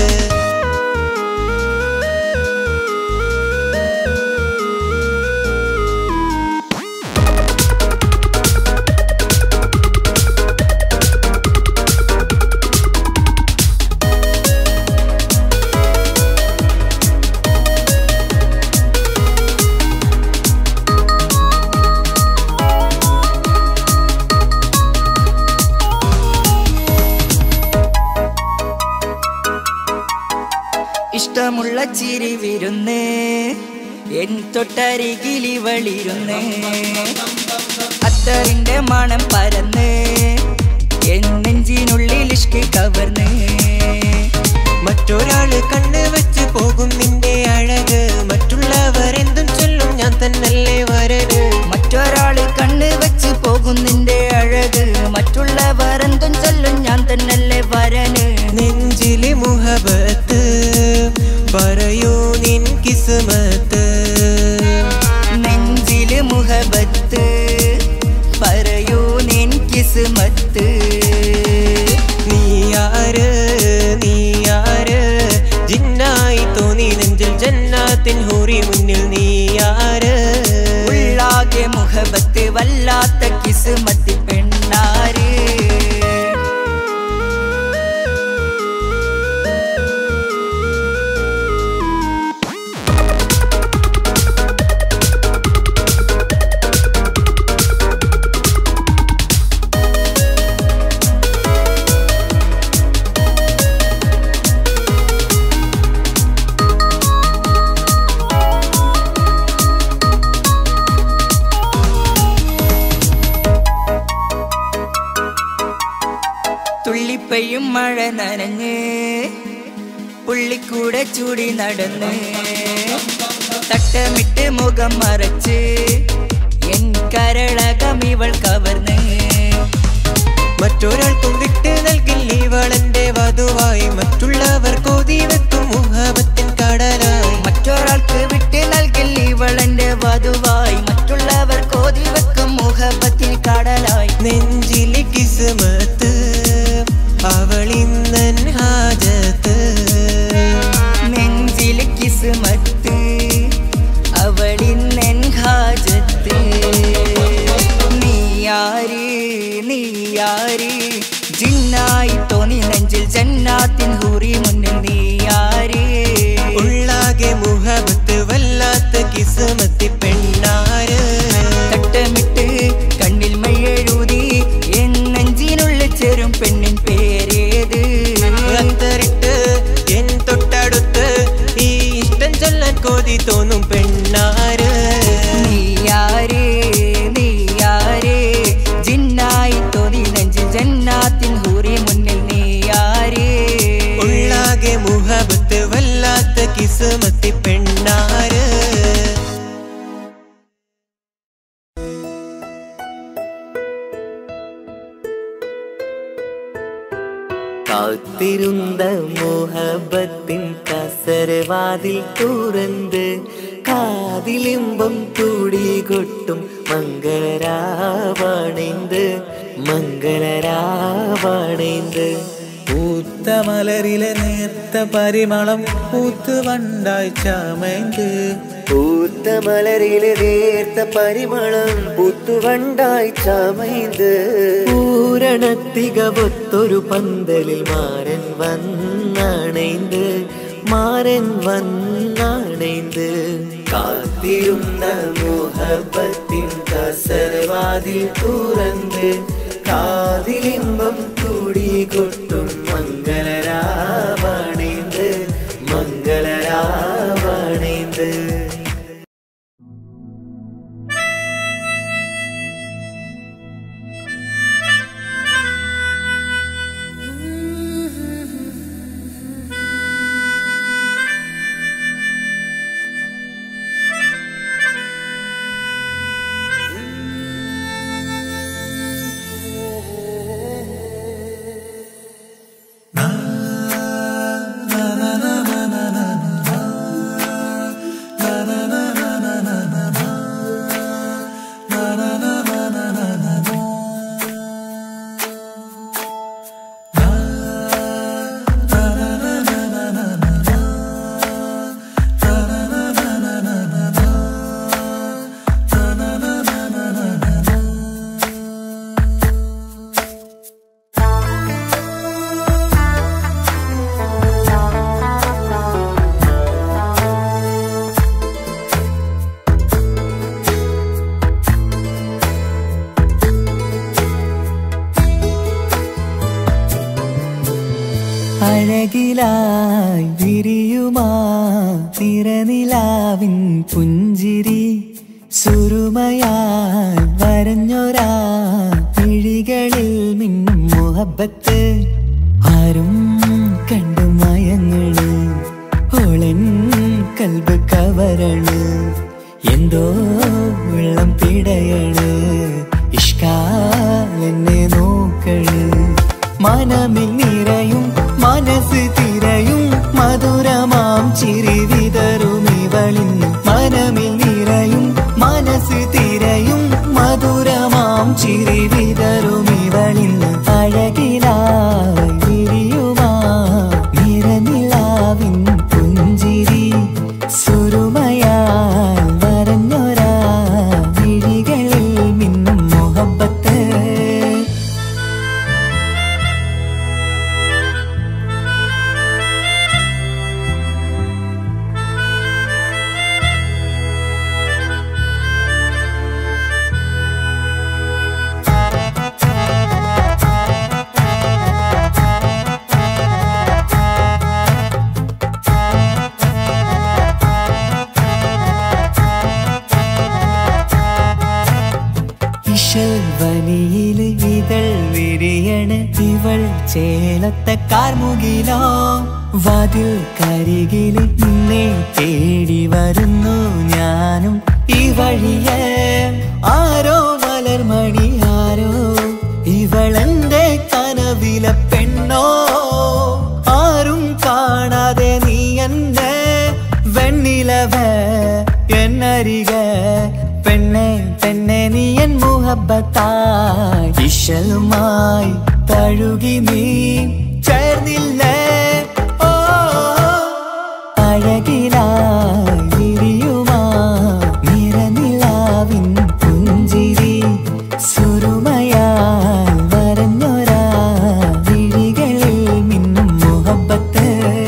[SPEAKER 6] ഇഷ്ടമുള്ള ചിരി വിരുന്ന് എൻ തൊട്ടരികിലി വളിരുന്ന് അത്തറിന്റെ മണം പരന്ന് എൻ നെഞ്ചിനുള്ളിൽ ഇഷ്കി കവർന്ന്
[SPEAKER 2] മറ്റൊരാള് കണ്ണ് വെച്ച് പോകും നിന്റെ അഴക് മറ്റുള്ളവർ എന്തും ചൊല്ലും ഞാൻ തന്നല്ലേ വരന്
[SPEAKER 6] മറ്റൊരാള് കണ്ണ് വെച്ച് പോകും നിന്റെ അഴക് മറ്റുള്ളവർ എന്തും ചൊല്ലും ഞാൻ തന്നല്ലേ വരന്
[SPEAKER 2] നെഞ്ചിലെ മുഹബത്ത് പറയൂ നിൻ കിസ്മത്ത്
[SPEAKER 6] നെഞ്ചില് മുഹബത്ത് പറയൂ നിൻ കിസ്മത്ത്
[SPEAKER 2] നീയാര് നീയാര് ജിന്നായി തോന്നി നെഞ്ചിൽ ജന്നാത്തിൻ ഹൂറി മുന്നിൽ നീയാര്
[SPEAKER 6] ഉള്ളാകെ മുഹബത്ത് വല്ലാത്ത കിസ്മത്തി പെണ്ണാര് തുള്ളിപ്പയും മഴ നനഞ്ഞ് പുള്ളിക്കൂടെ ചൂടി നടന്ന് തട്ടമിട്ട് മുഖം മറച്ച് എൻ കരളകം ഇവൾ കവർന്ന്
[SPEAKER 2] മറ്റൊരാൾക്കും വിട്ട് നൽകില്ല ഇവളെന്റെ വധുവായി മറ്റുള്ള നെഞ്ചിലെ കിസ്മത്ത് അവളിന്നൻ ഹാജത്ത്
[SPEAKER 6] നെഞ്ചിലെ കിസ്മത്ത് അവളിന്നെൻ ഹാജത്ത് നീയാര് നീയാര് ജിന്നായി തോന്നി നെഞ്ചിൽ ജന്നാത്തിൻ ഹൂറി മുന്നിൽ നീയാര്
[SPEAKER 2] ഉള്ളാകെ മുഹബത്ത് വല്ലാത്ത കിസ്മത്തി പെണ്ണാര്
[SPEAKER 6] തട്ടമിട്ട് കണ്ണിൽ മയ്യെഴുതി എൻ നെഞ്ചിനുള്ളിൽ ചേരും പെണ്ണിൻ പേരേത്
[SPEAKER 2] അത്തറിട്ട് എൻ തൊട്ടടുത്ത് ഈ ഇഷ്ടം ചൊല്ലാൻ കൊതി തോന്നും പെണ്ണാര്
[SPEAKER 6] നീയാര് നീയാര് ജിന്നായി തോന്നി നെഞ്ചിൽ ജന്നാത്തിൻ ഹൂറി മുന്നിൽ നീയാര്
[SPEAKER 2] ഉള്ളാകെ മുഹബത്ത് വല്ലാത്ത കിസ്മത്തി പെണ്ണാര്
[SPEAKER 1] കാത്തിരുந்த മോഹബത്തിൻ കസരവാതിൽ തുറந்து കാതിലിമ്പം തുടി കൊട്ടും മംഗളരാവണൈந்து മംഗളരാവണൈந்து
[SPEAKER 3] പൂത്ത മലരിലെ നേർത്ത പരിമളം പൂത്ത് വണ്ടായി ചമയ്ந்து
[SPEAKER 1] പൂത്ത മലരിലെ നേർത്ത പരിമളം പുത്തുവണ്ടായി ചമൈந்து പൂരണത്തികവൊത്തൊരു പന്തലിൽ മാരൻ വന്നണൈந்து മാരൻ വന്നണൈந்து കാത്തിരുന്ന മോഹബത്തിൻ കസരവാതിൽ തുറന്ന് കാതിലിമ്പം കൂടി കൊട്ടും മംഗളരാവണൈந்து മംഗളരാവണൈந்து
[SPEAKER 3] അഴകിലായി വിരിയുമാ തിരനിലാവിൻ പുഞ്ചിരി സുരുമയായി വരഞ്ഞൊരാ പിഴികളിൽ മിന്നും മുഹബത്ത് ആരും കണ്ടു മയങ്ങള് ഓളൻ കൽബ് കവരണ് എന്തോ വെള്ളം പിടയണ് ഇഷ്കാലെന്നെ നോക്കള് മനമിൽ നിറയും മനസ്സ് തിരയും മധുരമാം ചിരി വിതറും ഇവളിൻ മനമിൽ നിറയും മനസ്സ് തിരയും മധുരമാം ചിരി വിതറും ഇവളിൻ അഴകിലായി വിരിയുമാ നിറനിലാവിൻ പുഞ്ചിരി സുരുമയാൽ വരഞ്ഞൊരാ വിഴികളിൽ മിന്നും മുഹബത്ത് ഇശൽവനിയില് ഇതൾ വിരിയണ് ഇവൾ ചേലത്തെ കാർമുകിലോ വാതിൽ കരികില് നിന്നെ തേടി വരുന്നു ഞാനും ഈ വഴിയെ ആരോ മലർമണി ആരോ ഇവളെന്റെ കനവിലെ പെണ്ണോ ആരും കാണാതെ നീ എന്നെ വെണ്ണിലവ എന്നരിക പെണ്ണെ പെണ്ണെ നീ എൻ മുഹബത്തായി വിശലുമായി തഴുകി നീ ചേർന്നില്ലേ ഓ അഴകിലായി വിരിയുമാ നിറനിലാവിൻ പുഞ്ചിരി സുരുമയാൽ വരഞ്ഞൊരാ വിഴികളിൽ മിന്നും മുഹബത്ത്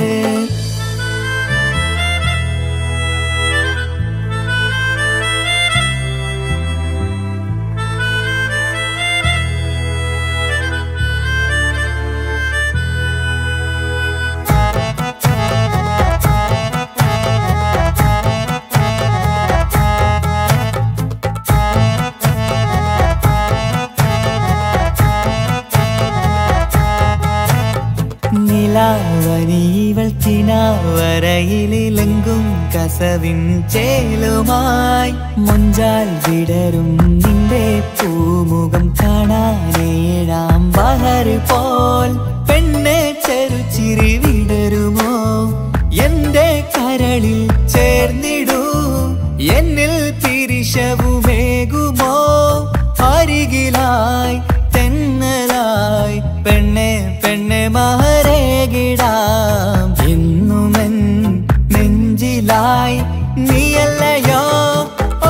[SPEAKER 3] നിലാവനീവൾ കിനാവരയിലെങ്കും കസവിൻ ചേലുമായി മുഞ്ചാൽ വിടരും നിന്റെ പൂമുഖം കാണാനേഴാം ബഹർ പോൽ പെണ്ണെ ചെറുചിരി വിടരുമോ എന്റെ കരളിൽ ചേർന്നിടൂ എന്നിൽ തിരിശവുമേകുമോ അരികിലായി തെന്നലായി പെണ്ണെ പെണ്ണെ മഹരേകിടാം എന്നുമെൻ നെഞ്ചിലായി നീയല്ലയോ ഓ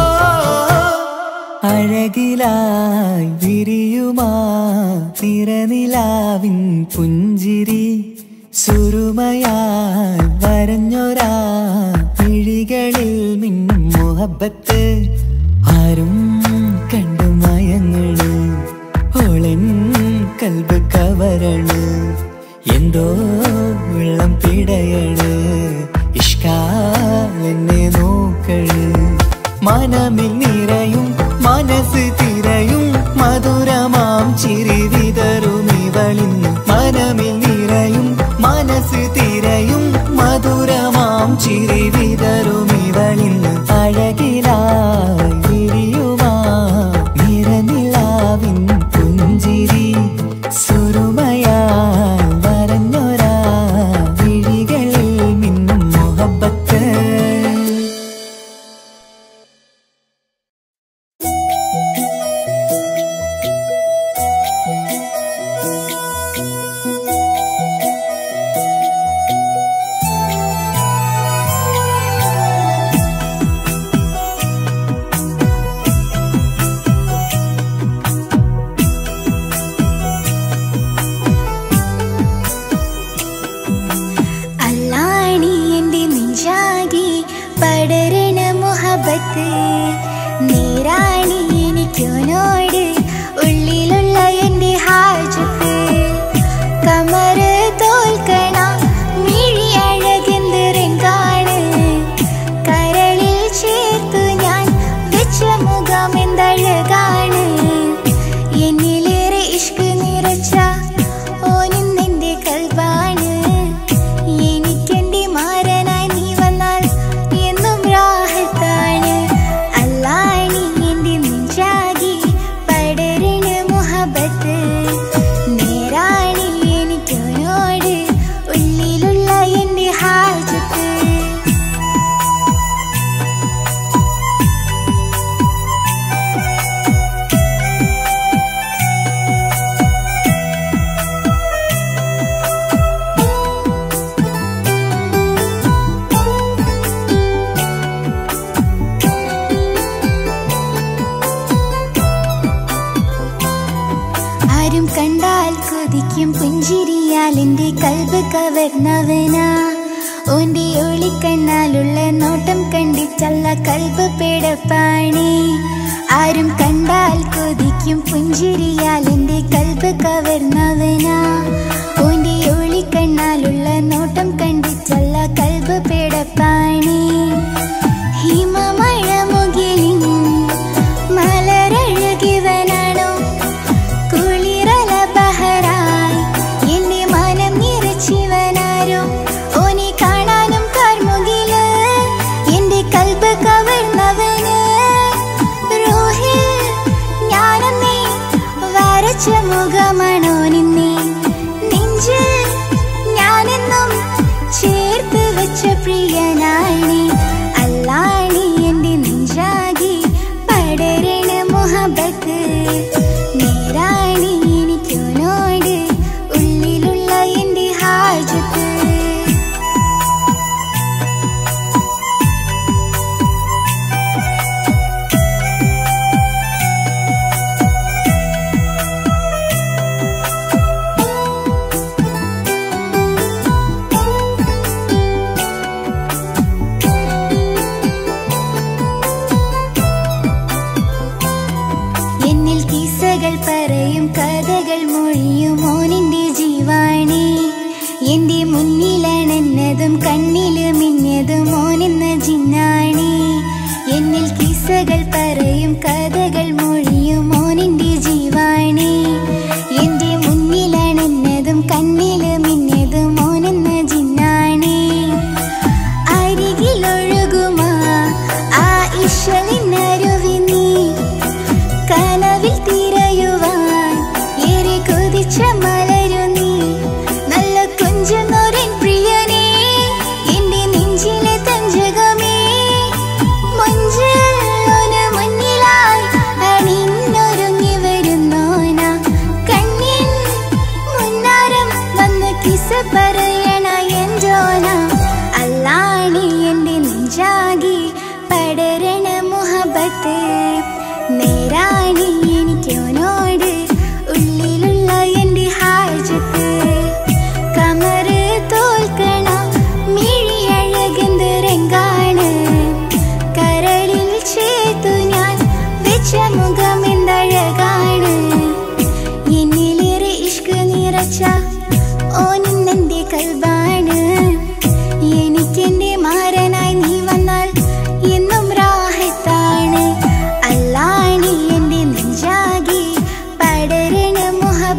[SPEAKER 3] അഴകിലായി വിരിയുമാ തിരനിലാവിൻ പുഞ്ചിരി സുരുമയാൽ വരഞ്ഞൊരാ വിഴികളിൽ മിന്നും മുഹബത്ത് ആരും കണ്ടു മയങ്ങള് ഓളൻ കൽബ് കവരണ് എന്തോ വെള്ളം പിടയണ് ഇഷ്കാലെന്നെ നോക്കള് മനമിൽ നിറയും മനസ്സ് തിരയും മധുരമാം ചിരി വിതറും ഇവളിന്ന് മനമിൽ നിറയും മനസ്സ് തിരയും മധുരമാം ചിരി വിതറും ഇവളിന്ന് അഴകിലായി വിരിയുമാ നിറനിലാവിൻ പുഞ്ചിരി സുരുമയാൽ വരഞ്ഞൊരാ വിഴികളിൽ മിന്നും മുഹബത്ത്
[SPEAKER 5] അല്ലാണി എന്റെ നെഞ്ചാകി പടരണ മുഹബത്ത് നേരാണി എനിക്കോനോട് ഉള്ളിലുള്ള എന്റെ ഹാജത്ത് കമറ് തോൽക്കണ മിഴി അഴകെന്തിറങ്കാണ് കരളിൽ ചേർത്തു ഞാൻ വെച്ച മുഖം എന്തഴകാണ് എന്നിലേറെ ഇഷ്ക് നിറച്ച ഓനും നിന്റെ കൽവാണ് എനിക്കെന്റെ മാരനായി നീ വന്നാൽ എന്നും രാഹത്താണ് അല്ലാണി എന്റെ നെഞ്ചാകി പടരണ മുഹബത്ത് നേരാണി എനിക്കോനോട് ഉള്ളിലുള്ള എന്റെ ഹാജത്ത് ആരും കണ്ടാൽ കൊതിക്കും പുഞ്ചിരിയാൽ എന്റെ കൽബ് കവർന്നവനാ ഓന്റെ ഒളിക്കണ്ണാലുള്ള നോട്ടം കണ്ടിച്ചല്ല കൽബ് പേടപ്പാണി ആരും കണ്ടാൽ കൊതിക്കും പുഞ്ചിരിയാൽ എന്റെ കൽബ് കവർന്നവനാ ഓന്റെ ഒളിക്കണ്ണാലുള്ള നോട്ടം കണ്ടിച്ചല്ല കൽബ് പേടപ്പാണി ഹിമമഴ മുകിലിൻ മലരഴകിവനാണോ കുളിരല ബഹറായി എന്റെ മനം നിറച്ചിവനാരോ ഓനെ കാണാനും കാർമുകില് എന്റെ കൽബ് കവർന്നവന് റോഹിൽ ഞാനെന്നേ വരച്ച മുഖമാണോ നിന്നെ നെഞ്ചിൽ ഞാനെന്നും ചേർത്ത് വെച്ച പ്രിയനാണി അല്ലാണി എന്റെ നെഞ്ചാകി പടരണ മുഹബത്ത് നേരാണി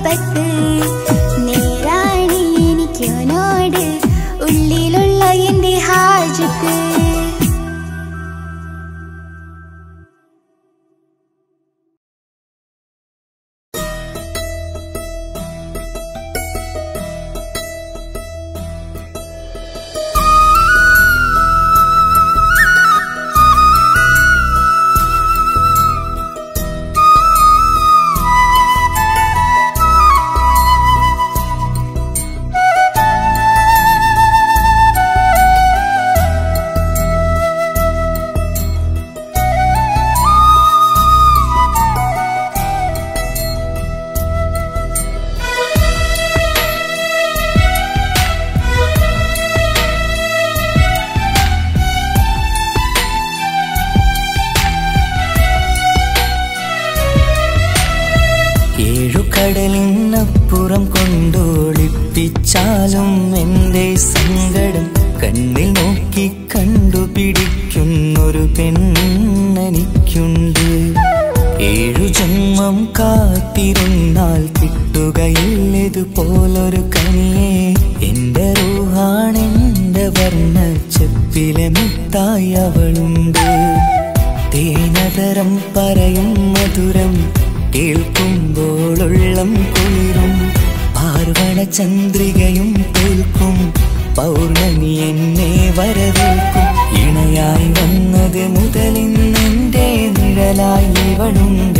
[SPEAKER 5] മുഹബത്ത് നേരാണ് എനിക്കോനോട് ഉള്ളിലുള്ള എന്റെ ഹാജത്ത്
[SPEAKER 3] ഏഴു കടലിനപ്പുറം കൊണ്ടോളിപ്പിച്ചാലും എൻ്റെ സങ്കടം കണ്ണിൽ നോക്കി കണ്ടുപിടിക്കുന്നൊരു പെണ്ണെനിക്കുണ്ട് ഏഴു ജന്മം കാത്തിരുന്നാൽ കിട്ടുകയില്ലതുപോലൊരു കനിയെ എൻ്റെ റൂഹാണെൻ്റെ വർണ്ണ ചെപ്പിലെ മുത്തായി അവളുണ്ട് തേനതരം പറയും മധുരം കേൾക്കുമ്പോളുള്ളം കുളിരും പാർവണ ചന്ദ്രികയും തോൽക്കും പൗർണമി എന്നെ വരവേൽക്കും ഇണയായി വന്നത് മുതലിന്നെന്റെ നിഴലായി ഇവളുണ്ട്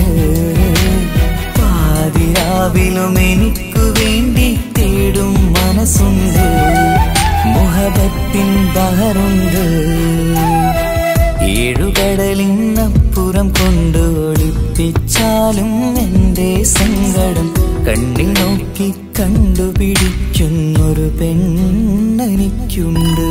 [SPEAKER 3] പാതിരാവിലും എനിക്കു വേണ്ടി തേടും മനസ്സുണ്ട് മുഹബത്തിൻ ബഹറുണ്ട് ഏഴുകടലിനപ്പുറം കൊണ്ട് ഒളിപ്പിച്ചാലും എൻ്റെ സങ്കടം കണ്ണിൽ നോക്കി കണ്ടുപിടിക്കുന്നൊരു പെണ്ണെനിക്കുണ്ട്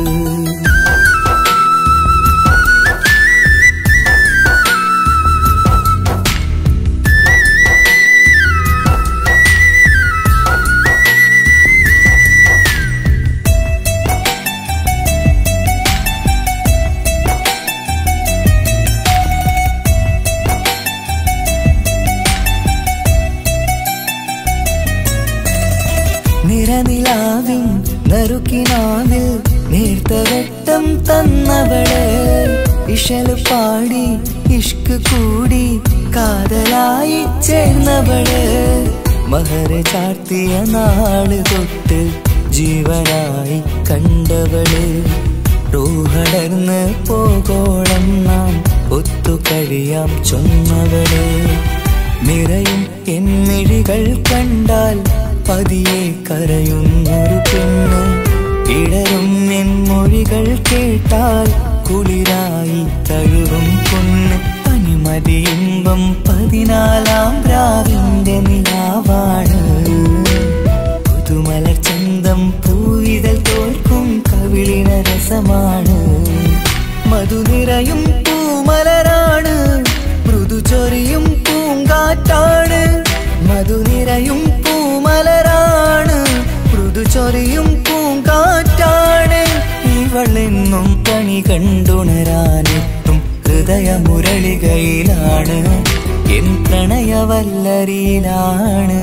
[SPEAKER 3] നിറനിലാവിൻ നറുക്കിനാവിൽ നേർത്ത വെട്ടം തന്നവള് ഇഷല് പാടി ഇഷ്ക് കൂടി കാതലായി ചേർന്നവള് മഹര ചാർത്തിയ നാള് തൊട്ട് ജീവനായി കണ്ടവള് റൂഹടർന്ന് പോകോളം നാം ഒത്തു കഴിയാം ചൊന്നവള് നിറയും എന്നിഴികൾ കണ്ടാൽ പതിയെ കരയുന്നൊരു പെണ്ണ് ഇടരും എൻ മൊഴികൾ കേട്ടാൽ കുളിരായി തഴുകും പൊന്ന് പനിമതിയിമ്പം പതിനാലാം രാവിന്റെ നിലാവാണ് പുതുമലർ ചന്തം പൂവിതൽ തോൽക്കും കവിളിന രസമാണ് മധുനിറയും പൂമലരാണ് മൃദു ചൊരിയും പൂങ്കാറ്റാണ് മധുനിറയും പൂമലരാണ് മൃദു ചൊരിയും പൂങ്കാറ്റാണ് ഇവളെന്നും പണി കണ്ടുണരാനെത്തും ഹൃദയമുരളികയിലാണ് എൻ പ്രണയവല്ലരിയിലാണ്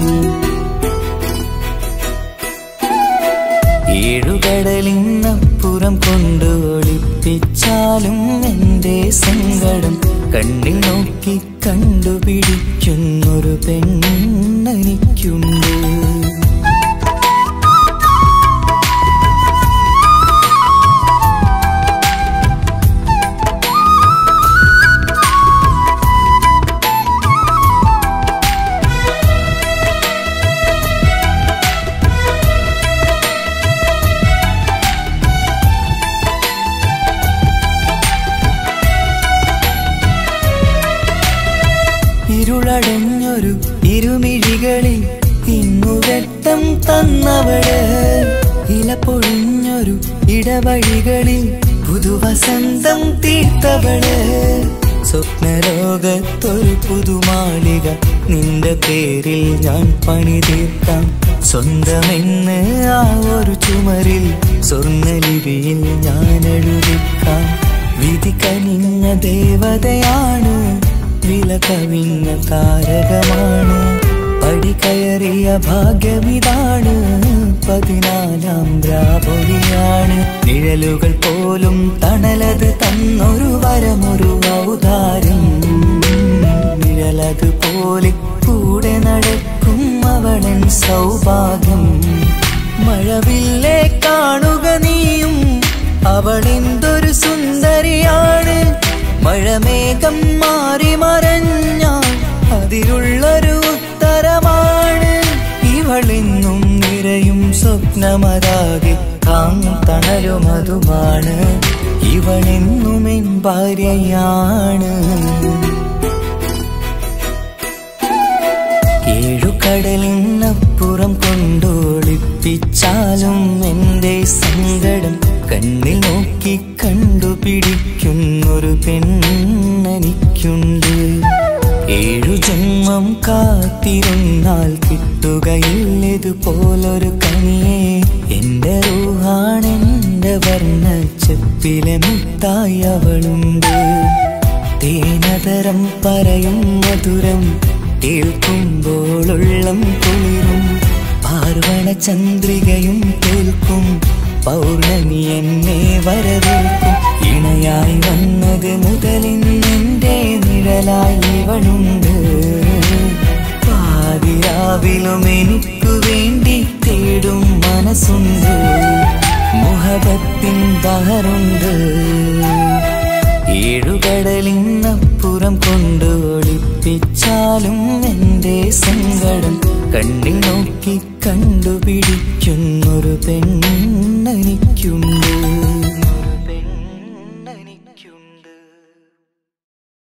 [SPEAKER 3] ഏഴുകടലിനപ്പുറം കൊണ്ട് ഒളിപ്പിച്ചാലും എൻ്റെ സങ്കടം കണ്ണിൽ നോക്കി കണ്ടുപിടിക്കുന്നൊരു പെണ്ണെനിക്കുണ്ട് ഇരുളടഞ്ഞൊരു ഇരുമിഴികളിൽ ഇന്നുവെട്ടം തന്നവള് ഇല പൊഴിഞ്ഞൊരു ഇടവഴികളിൽ പുതുവസന്തം തീർത്തവള് സ്വപ്നലോകത്തൊരു പുതുമാളിക നിന്റെ പേരിൽ ഞാൻ പണി തീർക്കാം സ്വന്തമെന്ന് ആ ഒരു ചുമരിൽ സ്വർണ്ണലിപിയിൽ ഞാൻ എഴുതിക്കാം വിധി കനിഞ്ഞ ദേവതയാണ് വില കവിഞ്ഞ താരകമാണ് പടി കയറി വലിയ ഭാഗ്യമിതാണ് പതിനാലാം ദ്രാപൊലിയാണ് നിഴലുകൾ പോലും തണലത് തന്നൊരു വരമൊരു ഔദാരം നിഴലത് പോലെ കൂടെ നടക്കും അവളൻ സൗഭാഗ്യം മഴവില്ലേ കാണുക നീയും അവളെന്തൊരു സുന്ദരിയാണ് മഴമേഘം മാറി മറഞ്ഞാൽ അതിലുള്ളൊരു ഉത്തരമാണ് ഇവളെന്നും നിറയും സ്വപ്നമതാകെ താങ്ങും തണലുമതുമാണ് ഇവളെന്നും എൻ ഭാര്യയാണ് ഏഴുകടലിനപ്പുറം കൊണ്ടോളിപ്പിച്ചാലും എന്റെ സങ്കടം കണ്ണിൽ നോക്കി കണ്ടുപിടിക്കുന്നൊരു പെണ്ണെനിക്കുണ്ട് ഏഴു ജന്മം കാത്തിരുന്നാൽ കിട്ടുകയില്ലതുപോലൊരു കനിയെ എന്റെ റൂഹാണെന്റെ വർണ്ണ ചെപ്പിലെ മുത്തായി അവളുണ്ട് തേനതരം പറയും മധുരം കേൾക്കുമ്പോളുള്ളം കുളിരും പാർവണ ചന്ദ്രികയും കേൾക്കും പൗർണമി എന്നെ വരവേൽക്കും ഇണയായി വന്നത് മുതലിന്നെന്റെ നിഴലായി ഇവളുണ്ട് പാതിരാവിലും എനിക്കു വേണ്ടി തേടും മനസ്സുണ്ട് മുഹബത്തിൻ ബഹറുണ്ട് ഏഴുകടലിനപ്പുറം കൊണ്ട് ഒളിപ്പിച്ചാലും എന്റെ സങ്കടം കണ്ണിൽ നോക്കി കണ്ടുപിടിക്കുന്നൊരു പെണ്ണെനിക്കുണ്ട്